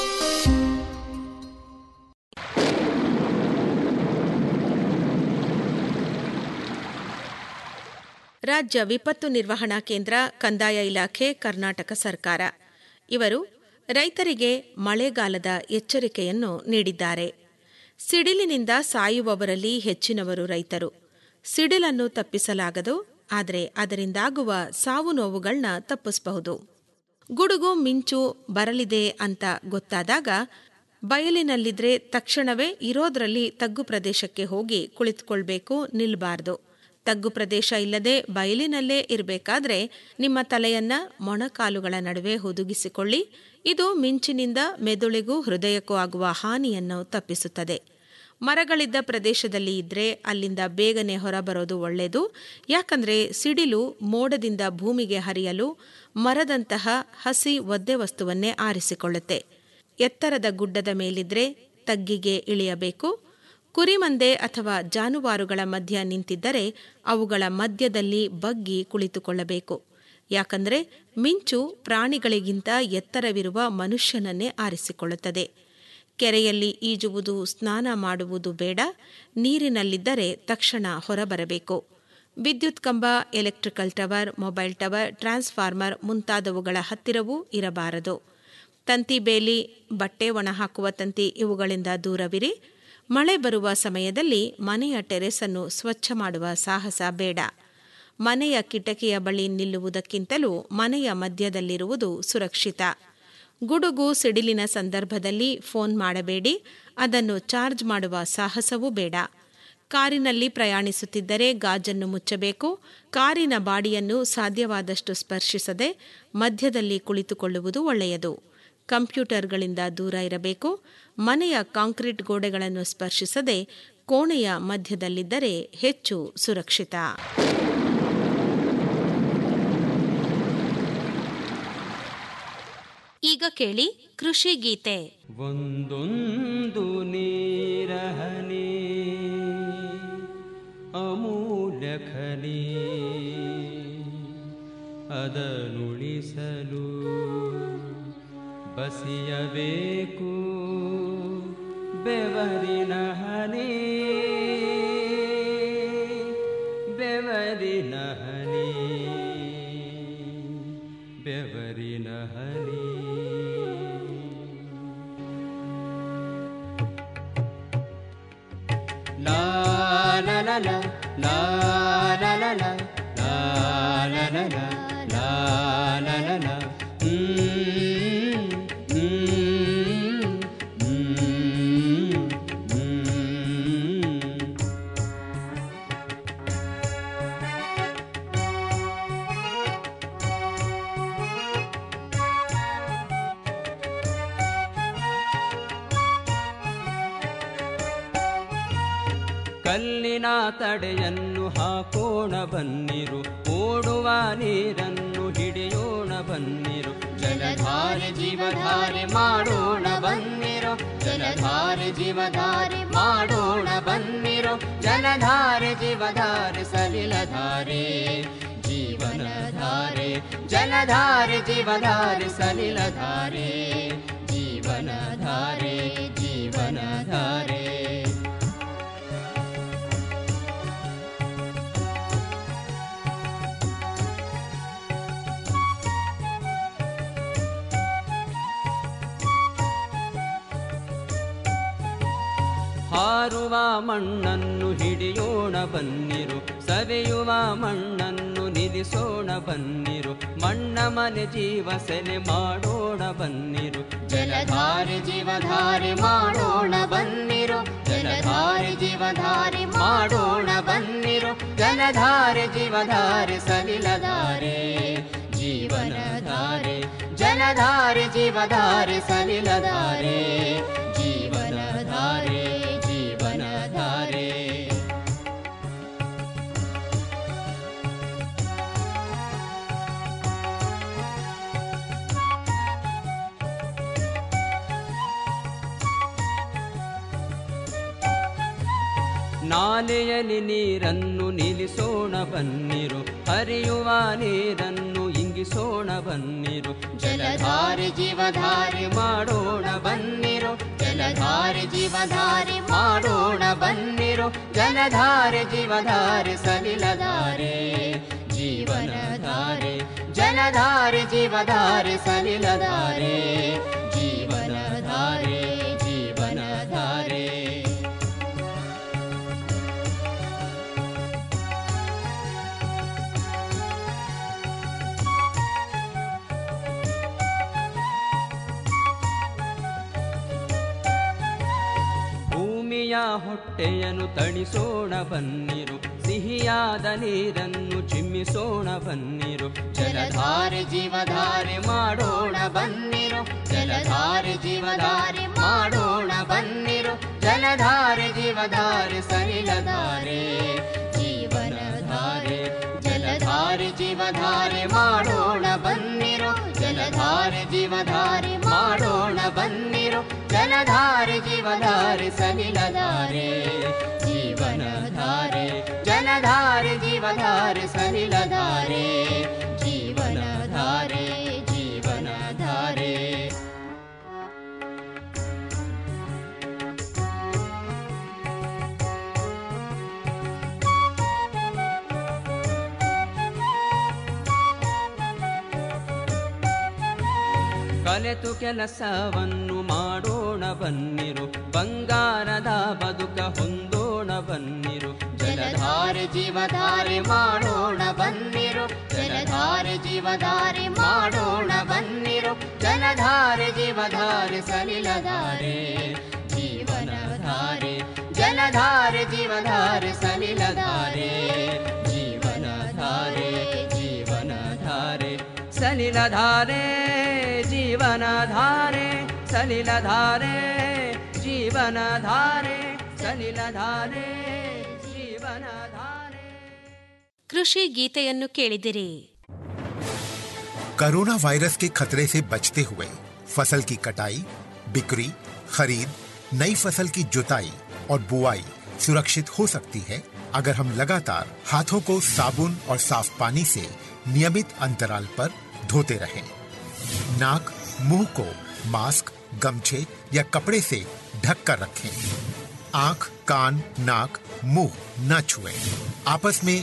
ರಾಜ್ಯ ವಿಪತ್ತು ನಿರ್ವಹಣಾ ಕೇಂದ್ರ ಕಂದಾಯ ಇಲಾಖೆ ಕರ್ನಾಟಕ ಸರ್ಕಾರ ಇವರು ರೈತರಿಗೆ ಮಳೆಗಾಲದ ಎಚ್ಚರಿಕೆಯನ್ನು ನೀಡಿದ್ದಾರೆ ಸಿಡಿಲಿನಿಂದ ಸಾಯುವವರಲ್ಲಿ ಹೆಚ್ಚಿನವರು ರೈತರು ಸಿಡಿಲನ್ನು ತಪ್ಪಿಸಲಾಗದು ಆದರೆ ಅದರಿಂದಾಗುವ ಸಾವು ನೋವುಗಳನ್ನ ತಪ್ಪಿಸಬಹುದು ಗುಡುಗು ಮಿಂಚು ಬರಲಿದೆ ಅಂತ ಗೊತ್ತಾದಾಗ ಬಯಲಿನಲ್ಲಿದ್ರೆ ತಕ್ಷಣವೇ ಇರೋದ್ರಲ್ಲಿ ತಗ್ಗು ಪ್ರದೇಶಕ್ಕೆ ಹೋಗಿ ಕುಳಿತುಕೊಳ್ಬೇಕು ನಿಲ್ಬಾರ್ದು ತಗ್ಗು ಪ್ರದೇಶ ಇಲ್ಲದೆ ಬಯಲಿನಲ್ಲೇ ಇರಬೇಕಾದ್ರೆ ನಿಮ್ಮ ತಲೆಯನ್ನ ಮೊಣಕಾಲುಗಳ ನಡುವೆ ಹುದುಗಿಸಿಕೊಳ್ಳಿ ಇದು ಮಿಂಚಿನಿಂದ ಮೆದುಳಿಗೂ ಹೃದಯಕ್ಕೂ ಆಗುವ ಹಾನಿಯನ್ನು ತಪ್ಪಿಸುತ್ತದೆ ಮರಗಳಿದ್ದ ಪ್ರದೇಶದಲ್ಲಿ ಇದ್ರೆ ಅಲ್ಲಿಂದ ಬೇಗನೆ ಹೊರಬರೋದು ಒಳ್ಳೆಯದು ಯಾಕಂದ್ರೆ ಸಿಡಿಲು ಮೋಡದಿಂದ ಭೂಮಿಗೆ ಹರಿಯಲು ಮರದಂತಹ ಹಸಿ ಒದ್ದೆ ವಸ್ತುವನ್ನೇ ಆರಿಸಿಕೊಳ್ಳುತ್ತೆ ಎತ್ತರದ ಗುಡ್ಡದ ಮೇಲಿದ್ರೆ ತಗ್ಗಿಗೆ ಇಳಿಯಬೇಕು ಕುರಿಮಂದೆ ಅಥವಾ ಜಾನುವಾರುಗಳ ಮಧ್ಯ ನಿಂತಿದ್ದರೆ ಅವುಗಳ ಮಧ್ಯದಲ್ಲಿ ಬಗ್ಗಿ ಕುಳಿತುಕೊಳ್ಳಬೇಕು ಯಾಕಂದ್ರೆ ಮಿಂಚು ಪ್ರಾಣಿಗಳಿಗಿಂತ ಎತ್ತರವಿರುವ ಮನುಷ್ಯನನ್ನೇ ಆರಿಸಿಕೊಳ್ಳುತ್ತದೆ ಕೆರೆಯಲ್ಲಿ ಈಜುವುದು ಸ್ನಾನ ಮಾಡುವುದು ಬೇಡ ನೀರಿನಲ್ಲಿದ್ದರೆ ತಕ್ಷಣ ಹೊರಬರಬೇಕು ವಿದ್ಯುತ್ ಕಂಬ electrical tower mobile tower transformer ಮುಂತಾದವುಗಳ ಹತ್ತಿರವೂ ಇರಬಾರದು ತಂತಿ ಬೇಲಿ ಬಟ್ಟೆ ಒಣಹಾಕುವ ತಂತಿ ಇವುಗಳಿಂದ ದೂರವಿರಿ ಮಳೆ ಬರುವ ಸಮಯದಲ್ಲಿ ಮನೆಯ ಟೆರೆಸನ್ನು ಸ್ವಚ್ಛ ಮಾಡುವ ಸಾಹಸ ಬೇಡ ಮನೆಯ ಕಿಟಕಿಯ ಬಳಿ ನಿಲ್ಲುವುದಕ್ಕಿಂತಲೂ ಮನೆಯ ಮಧ್ಯದಲ್ಲಿರುವುದು ಸುರಕ್ಷಿತ ಗುಡುಗು ಸಿಡಿಲಿನ ಸಂದರ್ಭದಲ್ಲಿ ಫೋನ್ ಮಾಡಬೇಡಿ ಅದನ್ನು ಚಾರ್ಜ್ ಮಾಡುವ ಸಾಹಸವೂ ಬೇಡ ಕಾರಿನಲ್ಲಿ ಪ್ರಯಾಣಿಸುತ್ತಿದ್ದರೆ ಗಾಜನ್ನು ಮುಚ್ಚಬೇಕು ಕಾರಿನ ಬಾಡಿಯನ್ನು ಸಾಧ್ಯವಾದಷ್ಟು ಸ್ಪರ್ಶಿಸದೆ ಮಧ್ಯದಲ್ಲಿ ಕುಳಿತುಕೊಳ್ಳುವುದು ಒಳ್ಳೆಯದು ಕಂಪ್ಯೂಟರ್ಗಳಿಂದ ದೂರ ಇರಬೇಕು ಮನೆಯ ಕಾಂಕ್ರೀಟ್ ಗೋಡೆಗಳನ್ನು ಸ್ಪರ್ಶಿಸದೆ ಕೋಣೆಯ ಮಧ್ಯದಲ್ಲಿದ್ದರೆ ಹೆಚ್ಚು ಸುರಕ್ಷಿತ ಈಗ ಕೇಳಿ ಕೃಷಿ ಗೀತೆ ಒಂದೊಂದು ನೀರಹನಿ ಅಮೂಲ್ಯ ಖನಿ ಅದನುಳಿಸಲು ಬಸಿಯಬೇಕು ಬೆವರಿನ ಹನಿ ಬೆವರಿನ ಹನಿ ಬೆವರಿನ ಹನಿ La la la la la la la la la la la la la la la la Mm, mm, mm, mm. ಕಲ್ಲಿನ ತಡೆಯನ್ನು ಹಾಕೋಣ ಬನ್ನಿರು ಓಡುವ ನೀರನ್ನು ಹಿಡಿಯೋಣ ಬನ್ನಿರು ಜಲಧಾರೆ ಜೀವಧಾರೆ ಮಾಡೋಣ ಬನ್ನಿರು ಜಲಧಾರೆ ಜೀವಧಾರೆ ಮಾಡೋಣ ಬನ್ನಿರು ಜಲಧಾರೆ ಜೀವಧಾರೆ ಸಲಿಲಧಾರೆ ಜೀವನಧಾರೆ ಜಲಧಾರೆ ಜೀವಧಾರೆ ಸಲಿಲಧಾರೆ ಜೀವನಧಾರೆ ಜೀವನಧಾರೆ ಹಾರುವ ಮಣ್ಣನ್ನು ಹಿಡಿಯೋಣ ಬನ್ನಿರು ಸವೆಯುವ ಮಣ್ಣನ್ನು ನಿಲ್ಲಿಸೋಣ ಬನ್ನಿರು ಮಣ್ಣ ಮನೆ ಜೀವ ಸೆಲೆ ಮಾಡೋಣ ಬನ್ನಿರು ಜಲಧಾರೆ ಜೀವಧಾರೆ ಮಾಡೋಣ ಬನ್ನಿರು ಜಲಧಾರೆ ಜೀವಧಾರೆ ಮಾಡೋಣ ಬನ್ನಿರು ಜಲಧಾರೆ ಜೀವಧಾರೆ ಸಲಿಲಧಾರೆ ಜೀವನಧಾರೆ ಜಲಧಾರೆ ಜೀವಧಾರೆ ಸಲಿಲಧಾರೆ ಜೀವನಧಾರೆ ಜೀವನಧಾರೆ ನಾಲೆಯಲ್ಲಿ ನೀರನ್ನು ನಿಲ್ಲಿಸೋಣ ಬನ್ನಿರು ಹರಿಯುವ ನೀರನ್ನು ಇಂಗಿಸೋಣ ಬನ್ನಿರು ಜಲಧಾರೆ ಜೀವಧಾರೆ ಮಾಡೋಣ ಬನ್ನಿರು ಜಲಧಾರೆ ಜೀವಧಾರೆ ಮಾಡೋಣ ಬನ್ನಿರು ಜಲಧಾರೆ ಜೀವಧಾರೆ ಸಲಿಲಧಾರೆ ಜೀವನಧಾರೆ ಜಲಧಾರೆ ಜೀವಧಾರೆ ಸಲಿಲಧಾರೆ ಜೀವನಧಾರೆ ಜೀವನಧಾರೆ ಭೂಮಿಯ ಹೊಟ್ಟೆಯನ್ನು ತಣಿಸೋಣ ಬನ್ನಿರು ಸಿಹಿಯಾದ ನೀರನ್ನು ಚಿಮ್ಮಿಸೋಣ ಬನ್ನಿರು ಜಲಧಾರೆ ಜೀವಧಾರೆ ಮಾಡೋಣ ಬನ್ನಿರು ಜಲಧಾರೆ ಜೀವಧಾರೆ ಮಾಡೋಣ ಬನ್ನಿರು ಜಲಧಾರೆ ಜೀವಧಾರೆ ಸಲಿಲಧಾರೆ ಜೀವನಧಾರೆ ಜಲಧಾರೆ ಜೀವಧಾರೆ ಮಾಡೋಣ ಬನ್ನಿರು ಜಲಧಾರೆ ಜೀವಧಾರೆ ಮಾಡೋಣ ಬನ್ನಿರು ಜಲಧಾರೆ ಜೀವಧಾರೆ ಸಲಿಲಧಾರೆ ಜೀವನಧಾರೆ ಜಲಧಾರೆ ಜೀವಧಾರೆ ಸಲಿಲಧಾರೆ ಜೀವನಧಾರೆ ಜೀವನಧಾರೆ ಕಲೆತು ಕೆಲಸವನ್ನು ಮಾಡೋಣ ಬನ್ನಿರು ಬಂಗಾರದ ಬದುಕ ಹೊಂದೋಣ ಬನ್ನಿರು ಜಲಧಾರೆ ಜೀವಧಾರೆ ಮಾಡೋಣ ಬನ್ನಿರು ಜಲಧಾರೆ ಜೀವಧಾರೆ ಮಾಡೋಣ ಬನ್ನಿರು ಜಲಧಾರೆ ಜೀವಧಾರೆ ಸಲಿಲಧಾರೆ ಜೀವನಧಾರೆ ಜಲ ಸಲಿಲಧಾರೆ ಜೀವಧಾರೆ ಸಲಿಲಧಾರೆ ಜೀವನಧಾರೆ ಜೀವನಧಾರೆ ಸಲಿಲಧಾರೆ ಜೀವನಧಾರೆ ಸಲಿಲಧಾರೆ ಜೀವನಧಾರೆ ಸಲಿಲಧಾರೆ ಜೀವನಧಾರೆ ಕೃಷಿ ಗೀತೆಯನ್ನು ಕೇಳಿದಿರಿ कोरोना वायरस के खतरे से बचते हुए फसल की कटाई बिक्री खरीद नई फसल की जुताई और बुआई सुरक्षित हो सकती है अगर हम लगातार हाथों को साबुन और साफ पानी से नियमित अंतराल पर धोते रहें नाक मुंह को मास्क गमछे या कपड़े से ढक कर रखें आंख कान नाक मुंह न छुएं आपस में